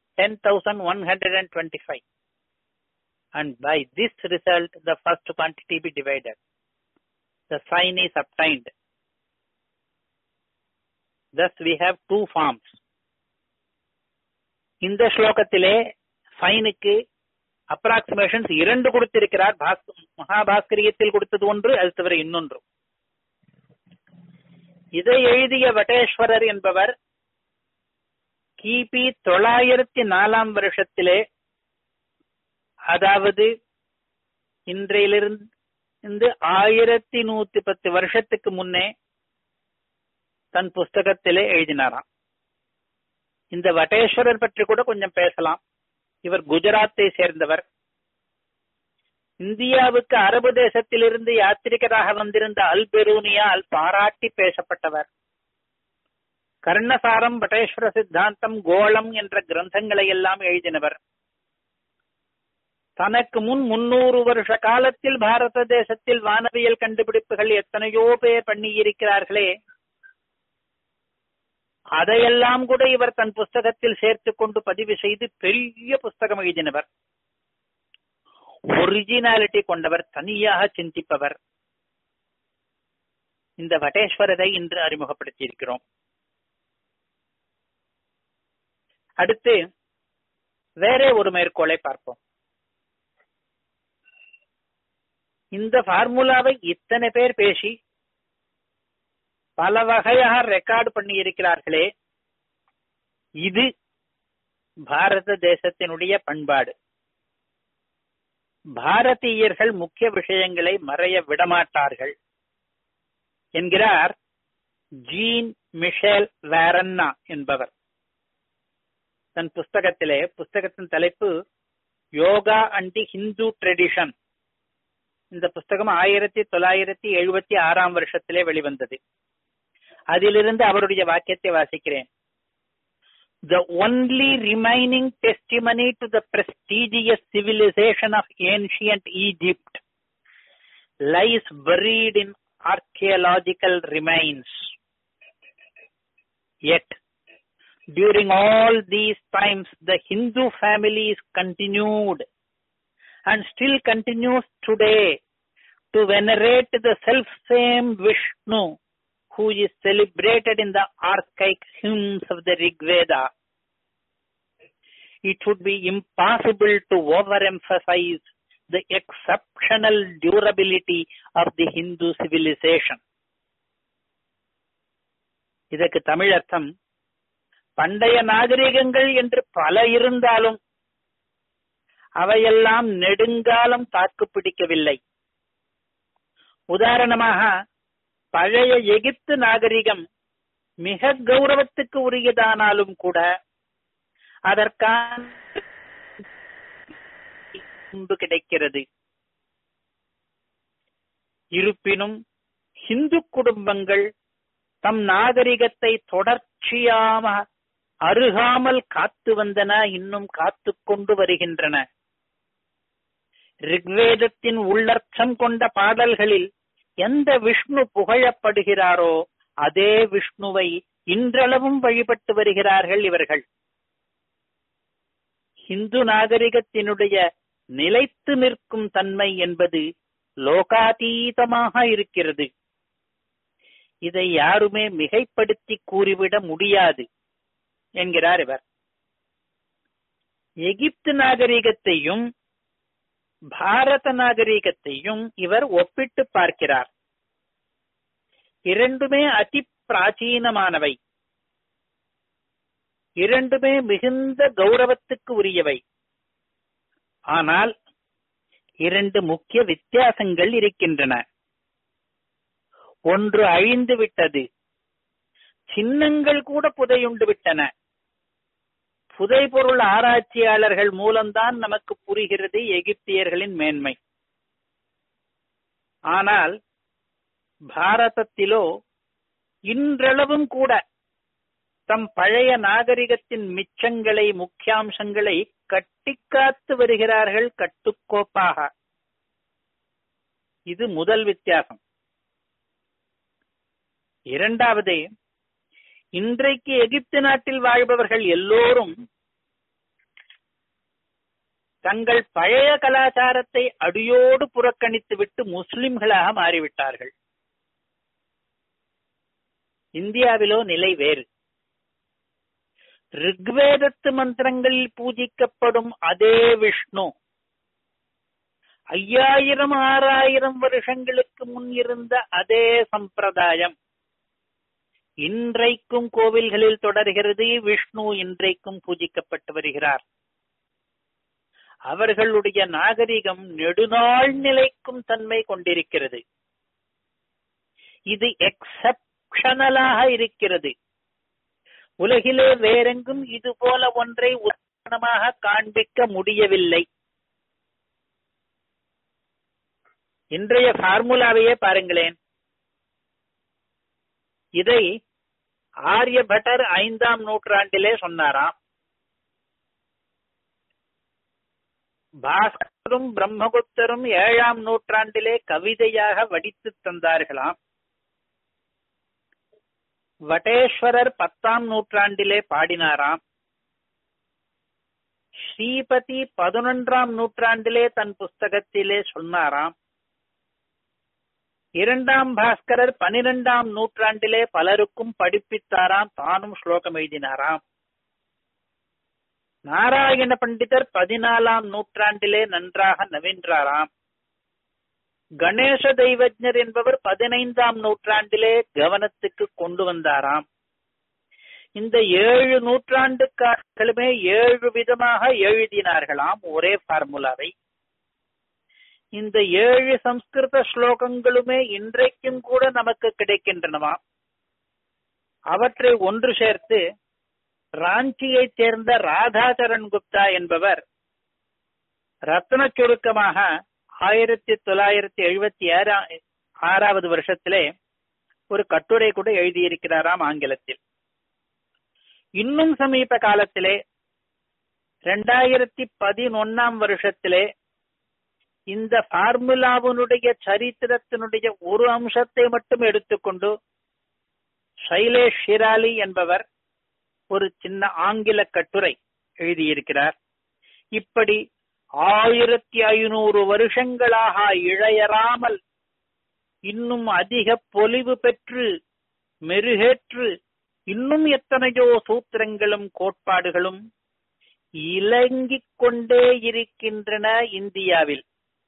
10,125. And by this result, the first quantity be divided. The sign is obtained. Thus we have two forms. இந்த ஸ்லோகத்திலே சைனுக்கு அப்ராக்சிமேஷன்ஸ் இரண்டு கொடுத்திருக்கிறார் மகாபாஸ்கரியத்தில் கொடுத்தது ஒன்று அது தவிர இன்னொன்று இதை எழுதிய வட்டேஸ்வரர் என்பவர் கிபி தொள்ளாயிரத்தி நாலாம் வருஷத்திலே அதாவது இன்றையிலிருந்து ஆயிரத்தி நூத்தி பத்து வருஷத்துக்கு முன்னே தன் புஸ்தகத்திலே எழுதினாராம் இந்த வட்டேஸ்வரர் பற்றி கூட கொஞ்சம் பேசலாம் இவர் குஜராத்தை சேர்ந்தவர் இந்தியாவுக்கு அரபு தேசத்திலிருந்து யாத்திரிகராக வந்திருந்த அல் பெரூனியால் பாராட்டி பேசப்பட்டவர் கர்ணசாரம் பட்டேஸ்வர சித்தாந்தம் கோளம் என்ற கிரந்தங்களை எல்லாம் எழுதினவர் தனக்கு முன் முன்னூறு வருஷ காலத்தில் பாரத தேசத்தில் வானவியல் கண்டுபிடிப்புகள் எத்தனையோ பேர் பண்ணியிருக்கிறார்களே அதையெல்லாம் கூட இவர் தன் புஸ்தகத்தில் சேர்த்துக் கொண்டு பதிவு செய்து பெரிய புஸ்தகம் எழுதினவர் ஒரிஜினாலிட்டி கொண்டவர் தனியாக சிந்திப்பவர் இந்த வட்டேஸ்வரரை இன்று அறிமுகப்படுத்தி இருக்கிறோம் அடுத்து வேற ஒரு மேற்கோளை பார்ப்போம் இந்த பார்முலாவை இத்தனை பேர் பேசி பல வகையாக ரெக்கார்டு பண்ணி இருக்கிறார்களே இது பாரத தேசத்தினுடைய பண்பாடு பாரதீயர்கள் முக்கிய விஷயங்களை மறைய விடமாட்டார்கள் என்கிறார் ஜீன் மிஷேல் வேரன்னா என்பவர் தன் புஸ்தகத்திலே புஸ்தகத்தின் தலைப்பு Yoga and the Hindu Tradition இந்த புஸ்தகம் ஆயிரத்தி தொள்ளாயிரத்தி எழுபத்தி ஆறாம் வருஷத்திலே வெளிவந்தது அதிலிருந்து அவருடைய வாக்கியத்தை வாசிக்கிறேன் the only remaining testimony to the prestigious civilization of ancient Egypt lies buried in archaeological remains. Yet, during all these times, the Hindu families continued and still continues today to venerate the self-same Vishnu who is celebrated in the archaic hymns of the Rig Veda. It would be impossible to overemphasize the exceptional durability of the Hindu civilization. இதற்கு தமிழ் அர்த்தம் பண்டைய நாகரிகங்கள் என்று பல இருந்தாலும் அவையெல்லாம் நெடுங்காலம் தாக்கு பிடிக்கவில்லை உதாரணமாக பழைய எகிப்து நாகரிகம் மிக கௌரவத்துக்கு உரியதானாலும் கூட அதற்கான கிடைக்கிறது இருப்பினும் இந்து குடும்பங்கள் தம் நாகரிகத்தை தொடர்ச்சியாக அருகாமல் காத்து வந்தன இன்னும் காத்து கொண்டு வருகின்றன ரிக்வேதத்தின் உள்ளர்த்தம் கொண்ட பாடல்களில் எந்த விஷ்ணு புகழப்படுகிறாரோ அதே விஷ்ணுவை இன்றளவும் வழிபட்டு வருகிறார்கள் இவர்கள் இந்து நாகரிகத்தினுடைய நிலைத்து நிற்கும் தன்மை என்பது லோகாதீதமாக இருக்கிறது இதை யாருமே மிகைப்படுத்தி கூறிவிட முடியாது என்கிறார் இவர் எகிப்து நாகரிகத்தையும் பாரத நாகரிகத்தையும் இவர் ஒப்பிட்டு பார்க்கிறார் இரண்டுமே அதி பிராச்சீனமானவை இரண்டுமே மிகுந்த கௌரவத்துக்கு உரியவை ஆனால் இரண்டு முக்கிய வித்தியாசங்கள் இருக்கின்றன ஒன்று அழிந்து விட்டது சின்னங்கள் கூட புதையுண்டு விட்டன புதைபொருள் ஆராய்ச்சியாளர்கள் மூலம்தான் நமக்கு புரிகிறது எகிப்தியர்களின் மேன்மை ஆனால் பாரதத்திலோ இன்றளவும் கூட தம் பழைய நாகரிகத்தின் மிச்சங்களை முக்கியாம்சங்களை கட்டிக்காத்து வருகிறார்கள் கட்டுக்கோப்பாக இது முதல் வித்தியாசம் இரண்டாவது இன்றைக்கு எகிப்து நாட்டில் வாழ்பவர்கள் எல்லோரும் தங்கள் பழைய கலாச்சாரத்தை அடியோடு புறக்கணித்துவிட்டு முஸ்லிம்களாக மாறிவிட்டார்கள் இந்தியாவிலோ நிலை வேறு ரிக்வேதத்து மந்திரங்களில் பூஜிக்கப்படும் அதே விஷ்ணு ஐயாயிரம் ஆறாயிரம் வருஷங்களுக்கு முன் இருந்த அதே சம்பிரதாயம் இன்றைக்கும் கோவில்களில் தொடர்கிறது விஷ்ணு இன்றைக்கும் பூஜிக்கப்பட்டு வருகிறார் அவர்களுடைய நாகரிகம் நெடுநாள் நிலைக்கும் தன்மை கொண்டிருக்கிறது இது எக்ஸப்ஷனலாக இருக்கிறது உலகிலே வேறெங்கும் இது போல ஒன்றை உதாரணமாக காண்பிக்க முடியவில்லை இன்றைய ஃபார்முலாவையே பாருங்களேன் இதை ஆரியபட்டர் ஐந்தாம் நூற்றாண்டிலே சொன்னாராம் பாஸ்கரும் பிரம்மகுப்தரும் ஏழாம் நூற்றாண்டிலே கவிதையாக வடித்து தந்தார்களாம் வடேஸ்வரர் பத்தாம் நூற்றாண்டிலே பாடினாராம் ஸ்ரீபதி பதினொன்றாம் நூற்றாண்டிலே தன் புஸ்தகத்திலே சொன்னாராம் இரண்டாம் பாஸ்கரர் பனிரெண்டாம் நூற்றாண்டிலே பலருக்கும் படிப்பித்தாராம் தானும் ஸ்லோகம் எழுதினாராம் நாராயண பண்டிதர் பதினாலாம் நூற்றாண்டிலே நன்றாக நவீன்றாராம் கணேச தெய்வஜர் என்பவர் பதினைந்தாம் நூற்றாண்டிலே கவனத்துக்கு கொண்டு வந்தாராம் இந்த ஏழு நூற்றாண்டுக்காரர்களுமே ஏழு விதமாக எழுதினார்களாம் ஒரே ஃபார்முலாவை இந்த ஏழு சம்ஸ்கிருத ஸ்லோகங்களுமே இன்றைக்கும் கூட நமக்கு கிடைக்கின்றனவா அவற்றை ஒன்று சேர்த்து ராஞ்சியைச் சேர்ந்த ராதாசரண் குப்தா என்பவர் ரத்ன சுருக்கமாக ஆயிரத்தி தொள்ளாயிரத்தி எழுபத்தி ஆறாவது வருஷத்திலே ஒரு கட்டுரை கூட எழுதியிருக்கிறாராம் ஆங்கிலத்தில் இன்னும் சமீப காலத்திலே ரெண்டாயிரத்தி பதினொன்னாம் வருஷத்திலே இந்த ஃபார்முலாவினுடைய சரித்திரத்தினுடைய ஒரு அம்சத்தை மட்டும் எடுத்துக்கொண்டு சைலேஷ் ஷிராலி என்பவர் ஒரு சின்ன ஆங்கில கட்டுரை எழுதியிருக்கிறார் இப்படி ஆயிரத்தி ஐநூறு வருஷங்களாக இழையறாமல் இன்னும் அதிக பொலிவு பெற்று மெருகேற்று இன்னும் எத்தனையோ சூத்திரங்களும் கோட்பாடுகளும் இலங்கிக் கொண்டே இருக்கின்றன இந்தியாவில்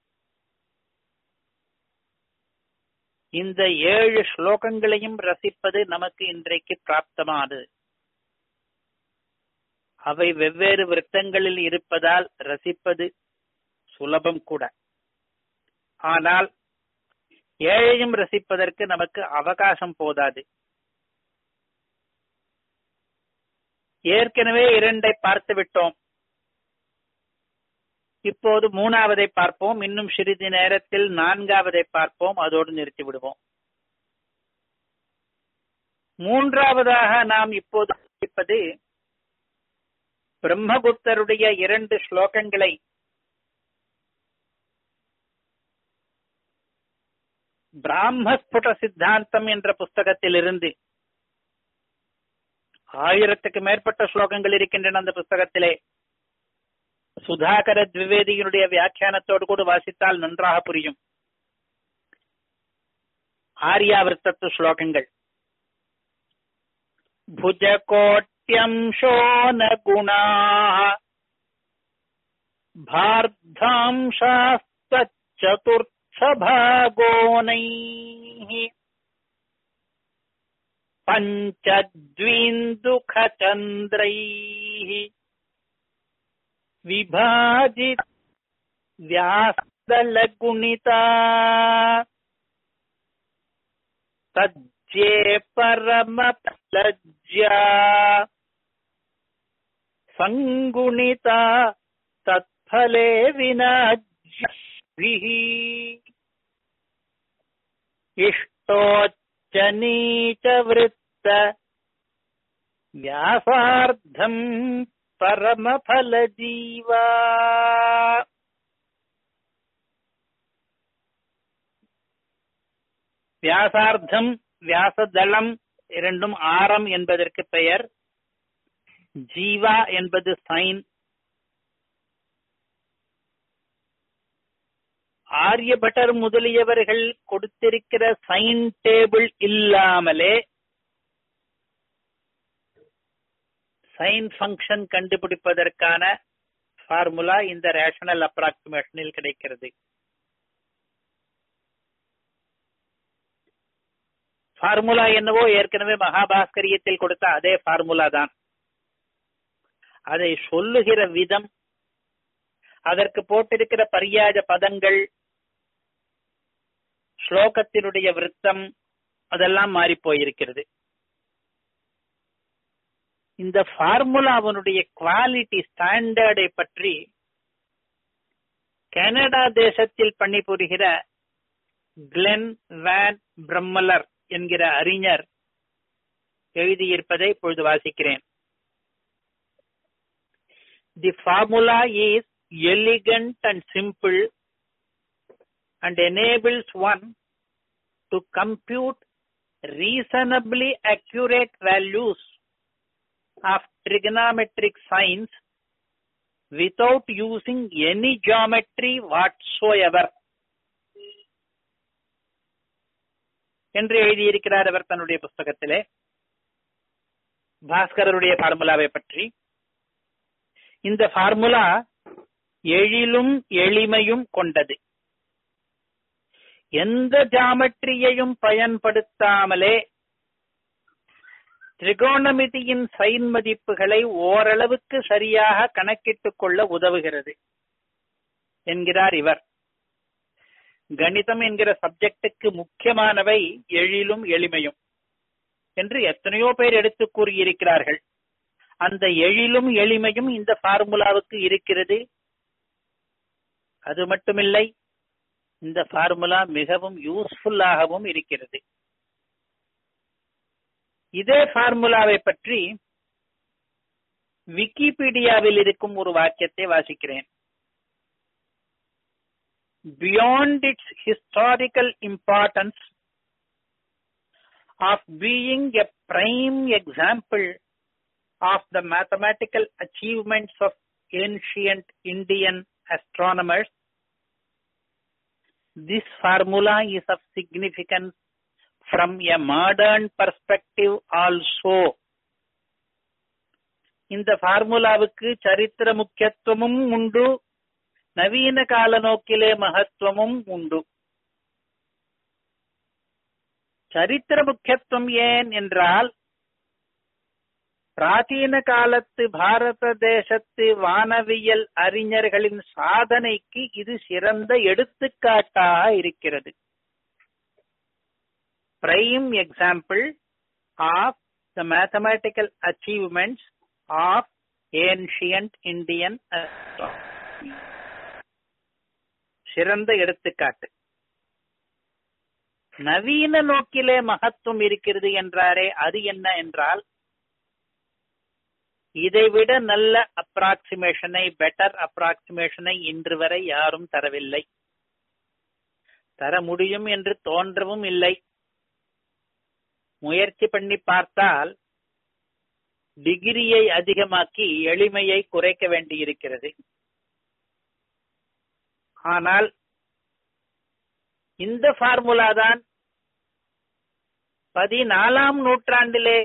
இந்த ஏழு ஸ்லோகங்களையும் ரசிப்பது நமக்கு இன்றைக்கு பிராப்தமானது அவை வெவ்வேறு விருத்தங்களில் இருப்பதால் ரசிப்பது சுலபம் கூட ஆனால் ஏழையும் ரசிப்பதற்கு நமக்கு அவகாசம் போதாது ஏற்கனவே இரண்டை பார்த்து விட்டோம் இப்போது மூணாவதை பார்ப்போம் இன்னும் சிறிது நேரத்தில் நான்காவதை பார்ப்போம் அதோடு நிறுத்தி விடுவோம் மூன்றாவதாக நாம் இப்போது படிப்பது பிரம்மகுப்தருடைய இரண்டு ஸ்லோகங்களை பிராமஸ்புட சித்தாந்தம் என்ற புஸ்தகத்திலிருந்து ஆயிரத்துக்கு மேற்பட்ட ஸ்லோகங்கள் இருக்கின்றன அந்த புஸ்தகத்திலே சுதாகர திவிவேதியினுடைய வியாக்கியானத்தோடு கூட வாசித்தால் நன்றாக புரியும் ஆர்யாவிருத்தத்து ஸ்லோகங்கள் भुजकोट्यंशो न गुणाः भार्धांशास्तच्चतुर्थभागोनैः पञ्चद्विन्दुखचन्द्रैः विभाजित व्यासदलगुणिता तज्जे परमलज्जा सङ्गुणिता तत्फले विनाज्यभिः इष्टोच्चनीचवृत्त व्यासार्धम् परमफलजीवा வியாசார்த்தம் வியாசதளம் இரண்டும் ஆரம் என்பதற்கு பெயர் ஜீவா என்பது சைன் ஆரியபட்டர் முதலியவர்கள் கொடுத்திருக்கிற சைன் டேபிள் இல்லாமலே சைன் ஃபங்க்ஷன் கண்டுபிடிப்பதற்கான ஃபார்முலா இந்த ரேஷனல் அப்ராக்சிமேஷனில் கிடைக்கிறது ஃபார்முலா என்னவோ ஏற்கனவே மகாபாஸ்கரியத்தில் கொடுத்த அதே ஃபார்முலா தான் அதை சொல்லுகிற விதம் அதற்கு போட்டிருக்கிற பரியாஜ பதங்கள் ஸ்லோகத்தினுடைய விருத்தம் அதெல்லாம் மாறி போயிருக்கிறது இந்த ஃபார்முலாவனுடைய குவாலிட்டி ஸ்டாண்டர்டை பற்றி கனடா தேசத்தில் பணிபுரிகிற கிளென் வேன் பிரம்மலர் என்கிற அறிஞர் எழுதியிருப்பதை இப்பொழுது வாசிக்கிறேன் the formula is elegant and simple and enables one to compute reasonably accurate values of trigonometric signs without using any geometry whatsoever. என்று எழுதியிருக்கிறார் அவர் தன்னுடைய புஸ்தகத்திலே பாஸ்கரருடைய ஃபார்முலாவை பற்றி இந்த ஃபார்முலா எழிலும் எளிமையும் கொண்டது எந்த ஜாமெட்ரியையும் பயன்படுத்தாமலே திரிகோணமிதியின் சைன் மதிப்புகளை ஓரளவுக்கு சரியாக கணக்கிட்டுக் கொள்ள உதவுகிறது என்கிறார் இவர் கணிதம் என்கிற சப்ஜெக்டுக்கு முக்கியமானவை எழிலும் எளிமையும் என்று எத்தனையோ பேர் எடுத்து கூறியிருக்கிறார்கள் அந்த எழிலும் எளிமையும் இந்த ஃபார்முலாவுக்கு இருக்கிறது அது மட்டுமில்லை இந்த ஃபார்முலா மிகவும் யூஸ்ஃபுல்லாகவும் இருக்கிறது இதே ஃபார்முலாவை பற்றி விக்கிபீடியாவில் இருக்கும் ஒரு வாக்கியத்தை வாசிக்கிறேன் beyond its historical importance of being a prime example of the mathematical achievements of ancient Indian astronomers this formula is of significance from a modern perspective also இந்த ஃபார்முலாவுக்கு சரித்திர முக்கியத்துவமும் உண்டு நவீன கால நோக்கிலே மகத்துவமும் உண்டு சரித்திர முக்கியத்துவம் ஏன் என்றால் பிராச்சீன காலத்து பாரத தேசத்து வானவியல் அறிஞர்களின் சாதனைக்கு இது சிறந்த எடுத்துக்காட்டாக இருக்கிறது prime example of the mathematical achievements of ancient Indian சிறந்த எடுத்துக்காட்டு நவீன நோக்கிலே மகத்துவம் இருக்கிறது என்றாரே அது என்ன என்றால் இதைவிட நல்ல அப்ராக்சிமேஷனை பெட்டர் அப்ராக்சிமேஷனை இன்று வரை யாரும் தரவில்லை தர முடியும் என்று தோன்றவும் இல்லை முயற்சி பண்ணி பார்த்தால் டிகிரியை அதிகமாக்கி எளிமையை குறைக்க வேண்டியிருக்கிறது ஆனால் இந்த ஃபார்முலா தான் பதினாலாம் நூற்றாண்டிலே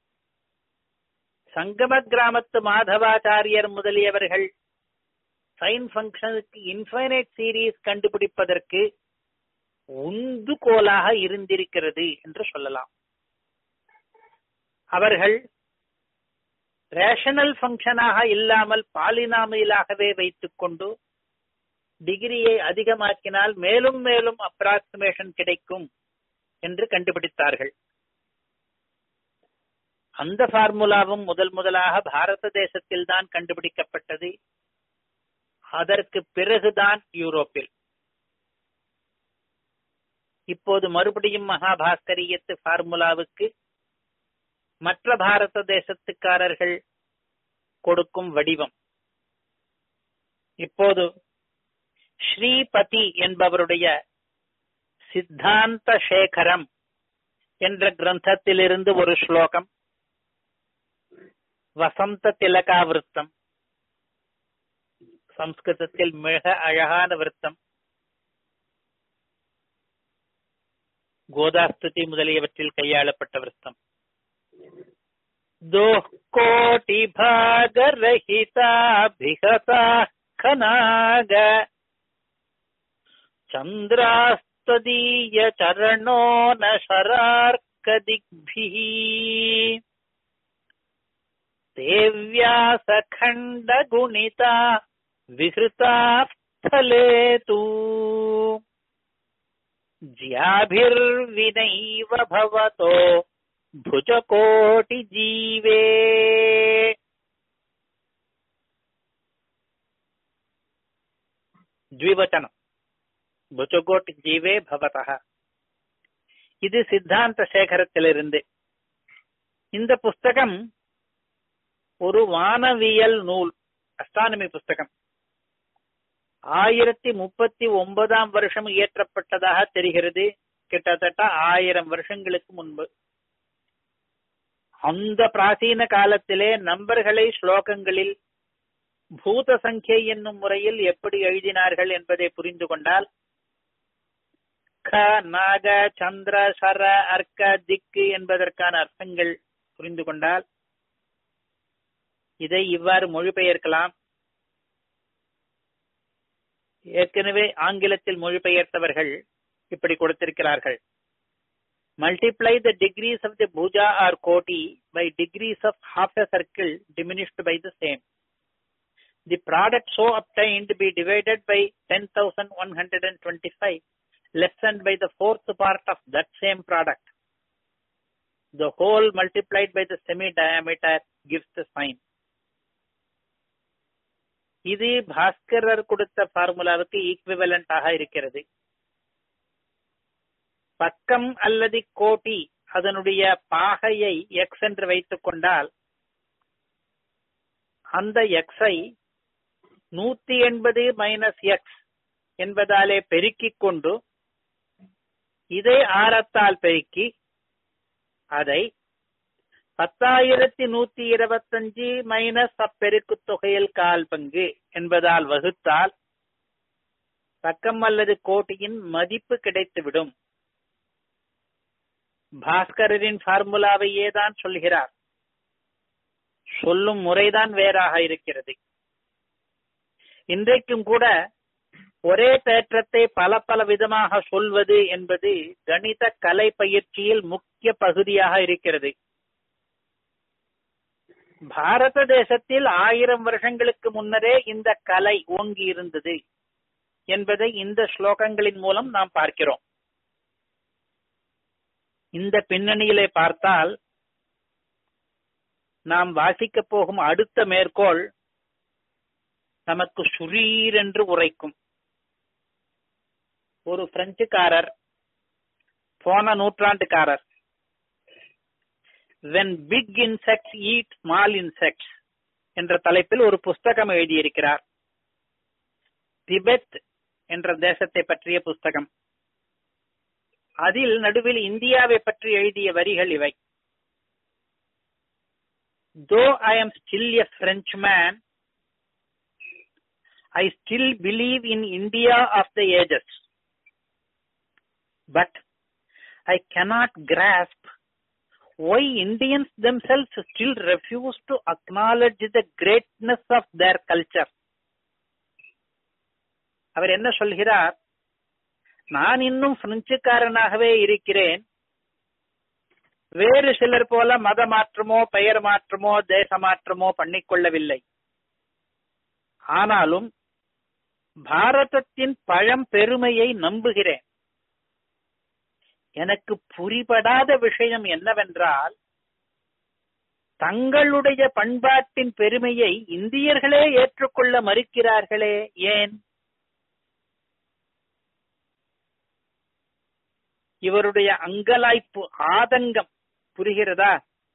சங்கம கிராமத்து மாதவாச்சாரியர் முதலியவர்கள் சைன் ஃபங்க்ஷனுக்கு இன்ஃபைனைட் சீரீஸ் கண்டுபிடிப்பதற்கு உந்துகோலாக இருந்திருக்கிறது என்று சொல்லலாம் அவர்கள் ரேஷனல் ஃபங்க்ஷனாக இல்லாமல் பாலினாமியலாகவே வைத்துக் கொண்டு டிகிரியை அதிகமாக்கினால் மேலும் மேலும் அப்ராக்சிமேஷன் கிடைக்கும் என்று கண்டுபிடித்தார்கள் அந்த ஃபார்முலாவும் முதல் முதலாக பாரத தேசத்தில் தான் கண்டுபிடிக்கப்பட்டது அதற்கு பிறகுதான் யூரோப்பில் இப்போது மறுபடியும் மகாபாஸ்கரியத்து ஃபார்முலாவுக்கு மற்ற பாரத தேசத்துக்காரர்கள் கொடுக்கும் வடிவம் இப்போது ஸ்ரீபதி என்பவருடைய சித்தாந்த சேகரம் என்ற கிரந்தத்திலிருந்து ஒரு ஸ்லோகம் வசந்த திலகா விருத்தம் சம்ஸ்கிருதத்தில் மிக அழகான விருத்தம் கோதாஸ்துதி முதலியவற்றில் கையாளப்பட்ட விருத்தம் दोः कोटिभागरहिताभिहता खनाग चन्द्रास्तदीय चरणो न शरार्कदिग्भिः देव्यासखण्डगुणिता विहृताः स्थले तु ज्याभिर्विनैव भवतो भुजकोटिजीवे द्विवचனம் புஜகோட் ஜீவே பவதः இது சித்தாந்த சேகரத்திலிருந்து இந்த புஸ்தகம் ஒரு வானவியல் நூல் அஸ்ட்ரானமி புஸ்தகம் ஆயிரத்தி முப்பத்தி ஒன்பதாம் வருஷம் இயற்றப்பட்டதாக தெரிகிறது கிட்டத்தட்ட ஆயிரம் வருஷங்களுக்கு முன்பு அந்த பிராசீன காலத்திலே நம்பர்களை ஸ்லோகங்களில் பூத சங்கியை என்னும் முறையில் எப்படி எழுதினார்கள் என்பதை புரிந்து கொண்டால் க நாக சந்திர சர அர்க்க திக்கு என்பதற்கான அர்த்தங்கள் புரிந்து கொண்டால் இதை இவ்வாறு மொழிபெயர்க்கலாம் ஏற்கனவே ஆங்கிலத்தில் மொழிபெயர்த்தவர்கள் இப்படி கொடுத்திருக்கிறார்கள் multiply the degrees of the bhuja or koti by degrees of half a circle diminished by the same. The product so obtained be divided by 10,125 lessened by the fourth part of that same product. The whole multiplied by the semi-diameter gives the sign. இது பாஸ்கரர் கொடுத்த ஃபார்முலாவுக்கு ஈக்விவலண்டாக இருக்கிறது பக்கம் அல்லது கோட்டி அதனுடைய பாகையை எக்ஸ் என்று வைத்துக் கொண்டால் அந்த எக்ஸை நூத்தி எண்பது மைனஸ் எக்ஸ் என்பதாலே பெருக்கிக் கொண்டு இதை ஆரத்தால் பெருக்கி அதை பத்தாயிரத்தி நூத்தி இருபத்தஞ்சு மைனஸ் அப்பெருக்கு தொகையில் கால் பங்கு என்பதால் வகுத்தால் பக்கம் அல்லது கோட்டியின் மதிப்பு கிடைத்துவிடும் பாஸ்கரின் ஃபார்முலாவையே தான் சொல்கிறார் சொல்லும் முறைதான் வேறாக இருக்கிறது இன்றைக்கும் கூட ஒரே தேற்றத்தை பல பல விதமாக சொல்வது என்பது கணித கலை பயிற்சியில் முக்கிய பகுதியாக இருக்கிறது பாரத தேசத்தில் ஆயிரம் வருஷங்களுக்கு முன்னரே இந்த கலை ஓங்கி இருந்தது என்பதை இந்த ஸ்லோகங்களின் மூலம் நாம் பார்க்கிறோம் இந்த பின்னணியிலே பார்த்தால் நாம் வாசிக்க போகும் அடுத்த மேற்கோள் நமக்கு சுரீர் என்று உரைக்கும் ஒரு பிரெஞ்சுக்காரர் போன நூற்றாண்டுக்காரர் when big insects eat small insects என்ற தலைப்பில் ஒரு புஸ்தகம் எழுதியிருக்கிறார் திபெத் என்ற தேசத்தை பற்றிய புஸ்தகம் அதில் நடுவில் இந்தியாவை பற்றி எழுதிய வரிகள் இவை though I am still a French man I still believe in India of the ages but I cannot grasp why Indians themselves still refuse to acknowledge the greatness of their culture. அவர் என்ன சொல்கிறார் நான் இன்னும் பிரெஞ்சுக்காரனாகவே இருக்கிறேன் வேறு சிலர் போல மத மாற்றமோ பெயர் மாற்றமோ தேச மாற்றமோ பண்ணிக்கொள்ளவில்லை ஆனாலும் பாரதத்தின் பழம் பெருமையை நம்புகிறேன் எனக்கு புரிபடாத விஷயம் என்னவென்றால் தங்களுடைய பண்பாட்டின் பெருமையை இந்தியர்களே ஏற்றுக்கொள்ள மறுக்கிறார்களே ஏன் இவருடைய அங்கலாய்ப்பு ஆதங்கம் புரிகிறதா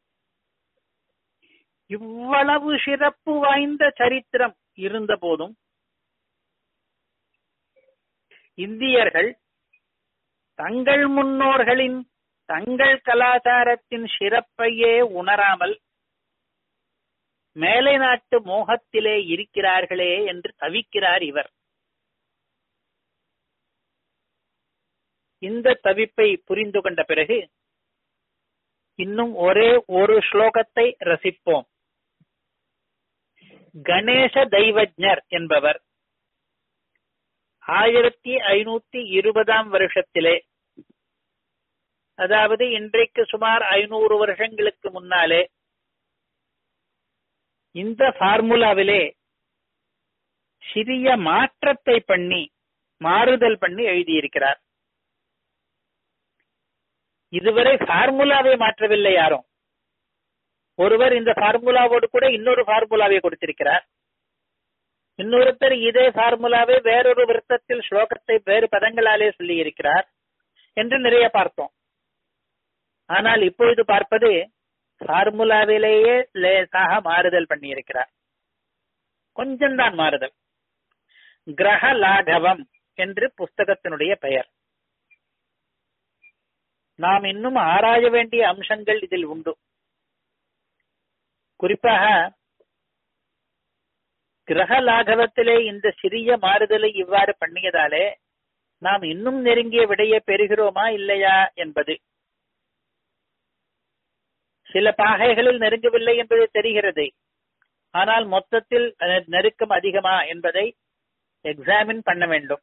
இவ்வளவு சிறப்பு வாய்ந்த சரித்திரம் இருந்த போதும் இந்தியர்கள் தங்கள் முன்னோர்களின் தங்கள் கலாச்சாரத்தின் சிறப்பையே உணராமல் மேலை நாட்டு மோகத்திலே இருக்கிறார்களே என்று தவிக்கிறார் இவர் இந்த தவிப்பை புரிந்து கொண்ட பிறகு இன்னும் ஒரே ஒரு ஸ்லோகத்தை ரசிப்போம் கணேச தெய்வஜர் என்பவர் ஆயிரத்தி ஐநூத்தி இருபதாம் வருஷத்திலே அதாவது இன்றைக்கு சுமார் ஐநூறு வருஷங்களுக்கு முன்னாலே இந்த ஃபார்முலாவிலே சிறிய மாற்றத்தை பண்ணி மாறுதல் பண்ணி எழுதியிருக்கிறார் இதுவரை ஃபார்முலாவை மாற்றவில்லை யாரும் ஒருவர் இந்த ஃபார்முலாவோடு கூட இன்னொரு ஃபார்முலாவை கொடுத்திருக்கிறார் இன்னொருத்தர் இதே ஃபார்முலாவை வேறொரு விருத்தத்தில் ஸ்லோகத்தை வேறு பதங்களாலே சொல்லி இருக்கிறார் என்று நிறைய பார்த்தோம் ஆனால் இப்பொழுது பார்ப்பது ஃபார்முலாவிலேயே லேசாக மாறுதல் பண்ணியிருக்கிறார் கொஞ்சம்தான் மாறுதல் கிரக லாகவம் என்று புஸ்தகத்தினுடைய பெயர் நாம் இன்னும் ஆராய வேண்டிய அம்சங்கள் இதில் உண்டு குறிப்பாக கிரக லாகவத்திலே இந்த சிறிய மாறுதலை இவ்வாறு பண்ணியதாலே நாம் இன்னும் நெருங்கிய விடையை பெறுகிறோமா இல்லையா என்பது சில பாகைகளில் நெருங்கவில்லை என்பது தெரிகிறது ஆனால் மொத்தத்தில் நெருக்கம் அதிகமா என்பதை எக்ஸாமின் பண்ண வேண்டும்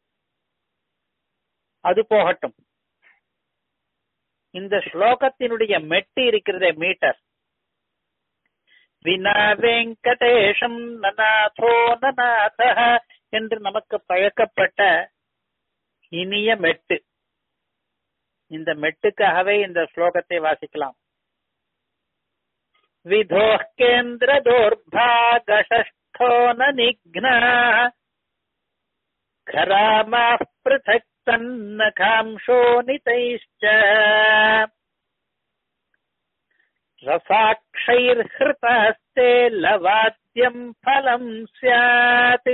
அது போகட்டும் இந்த ஸ்லோகத்தினுடைய மெட்டு இருக்கிறதே மீட்டர் வினா வெங்கடேஷம் நநாதோ நநாத என்று நமக்கு பழக்கப்பட்ட இனிய மெட்டு இந்த மெட்டுக்காகவே இந்த ஸ்லோகத்தை வாசிக்கலாம் விதோ கேந்திர தோர்பாகஷோ நிக்னா खरामा पृथक् तन्नखांशो नितैश्च रसाक्षैर्हृतास्ते लवाद्यम् फलम् स्यात्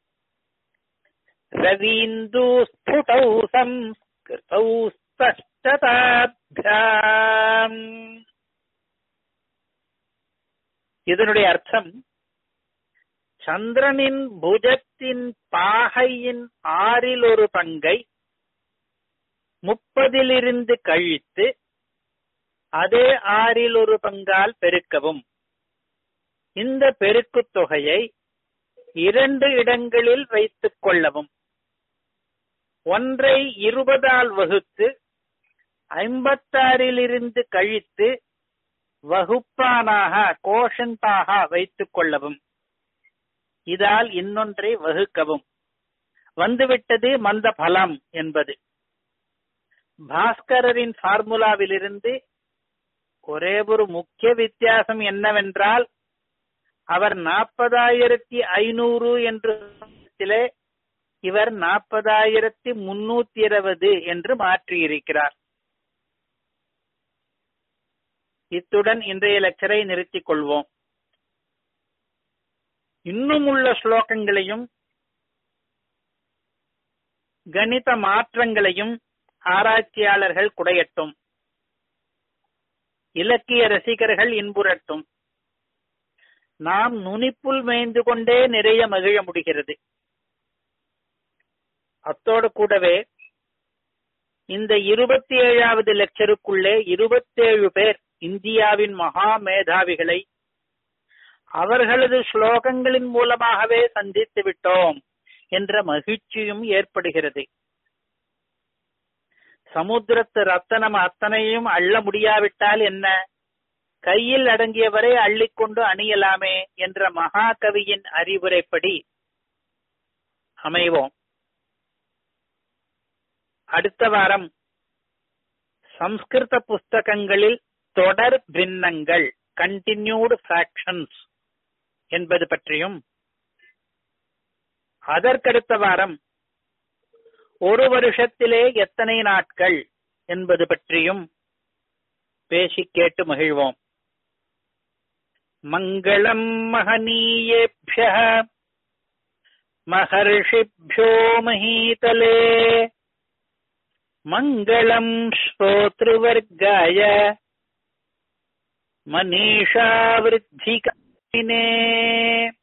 रवीन्दुस्फुटौ संस्कृतौ स्पष्टताभ्याम् இதனுடைய அர்த்தம் சந்திரனின் புஜத்தின் பாகையின் ஆறில் ஒரு பங்கை முப்பதிலிருந்து கழித்து அதே ஆறில் ஒரு பங்கால் பெருக்கவும் இந்த பெருக்குத் தொகையை இரண்டு இடங்களில் வைத்துக் கொள்ளவும் ஒன்றை இருபதால் வகுத்து ஐம்பத்தாறிலிருந்து கழித்து வகுப்பானாக கோஷன்டாக வைத்துக் கொள்ளவும் இதால் இன்னொன்றை வகுக்கவும் வந்துவிட்டது மந்த பலம் என்பது பாஸ்கரரின் ஃபார்முலாவிலிருந்து ஒரே ஒரு முக்கிய வித்தியாசம் என்னவென்றால் அவர் நாற்பதாயிரத்தி ஐநூறு என்று இவர் நாற்பதாயிரத்தி முன்னூத்தி இருபது என்று மாற்றியிருக்கிறார் இத்துடன் இன்றைய லெக்சரை நிறுத்திக் கொள்வோம் இன்னும் உள்ள ஸ்லோகங்களையும் கணித மாற்றங்களையும் ஆராய்ச்சியாளர்கள் குடையட்டும் இலக்கிய ரசிகர்கள் இன்புறட்டும் நாம் நுனிப்புல் மேய்ந்து கொண்டே நிறைய மகிழ முடிகிறது அத்தோடு கூடவே இந்த இருபத்தி ஏழாவது லெக்சருக்குள்ளே இருபத்தேழு பேர் இந்தியாவின் மகா மேதாவிகளை அவர்களது ஸ்லோகங்களின் மூலமாகவே சந்தித்து விட்டோம் என்ற மகிழ்ச்சியும் ஏற்படுகிறது சமுத்திரத்து ரத்தனம் அத்தனையும் அள்ள முடியாவிட்டால் என்ன கையில் அடங்கியவரை அள்ளிக்கொண்டு அணியலாமே என்ற மகாகவியின் அறிவுரைப்படி அமைவோம் அடுத்த வாரம் சம்ஸ்கிருத புஸ்தகங்களில் தொடர் பின்னங்கள் கண்டினியூடு ஃபிராக்ஷன்ஸ் என்பது பற்றியும் அதற்கடுத்த வாரம் ஒரு வருஷத்திலே எத்தனை நாட்கள் என்பது பற்றியும் பேசி கேட்டு மகிழ்வோம் மங்களம் மகனீயேபிய மகர்ஷிभ्यो மகீதலே மங்களம் ஸ்ரோத்ருவர்காய மனிஷா விருத்திகாமினே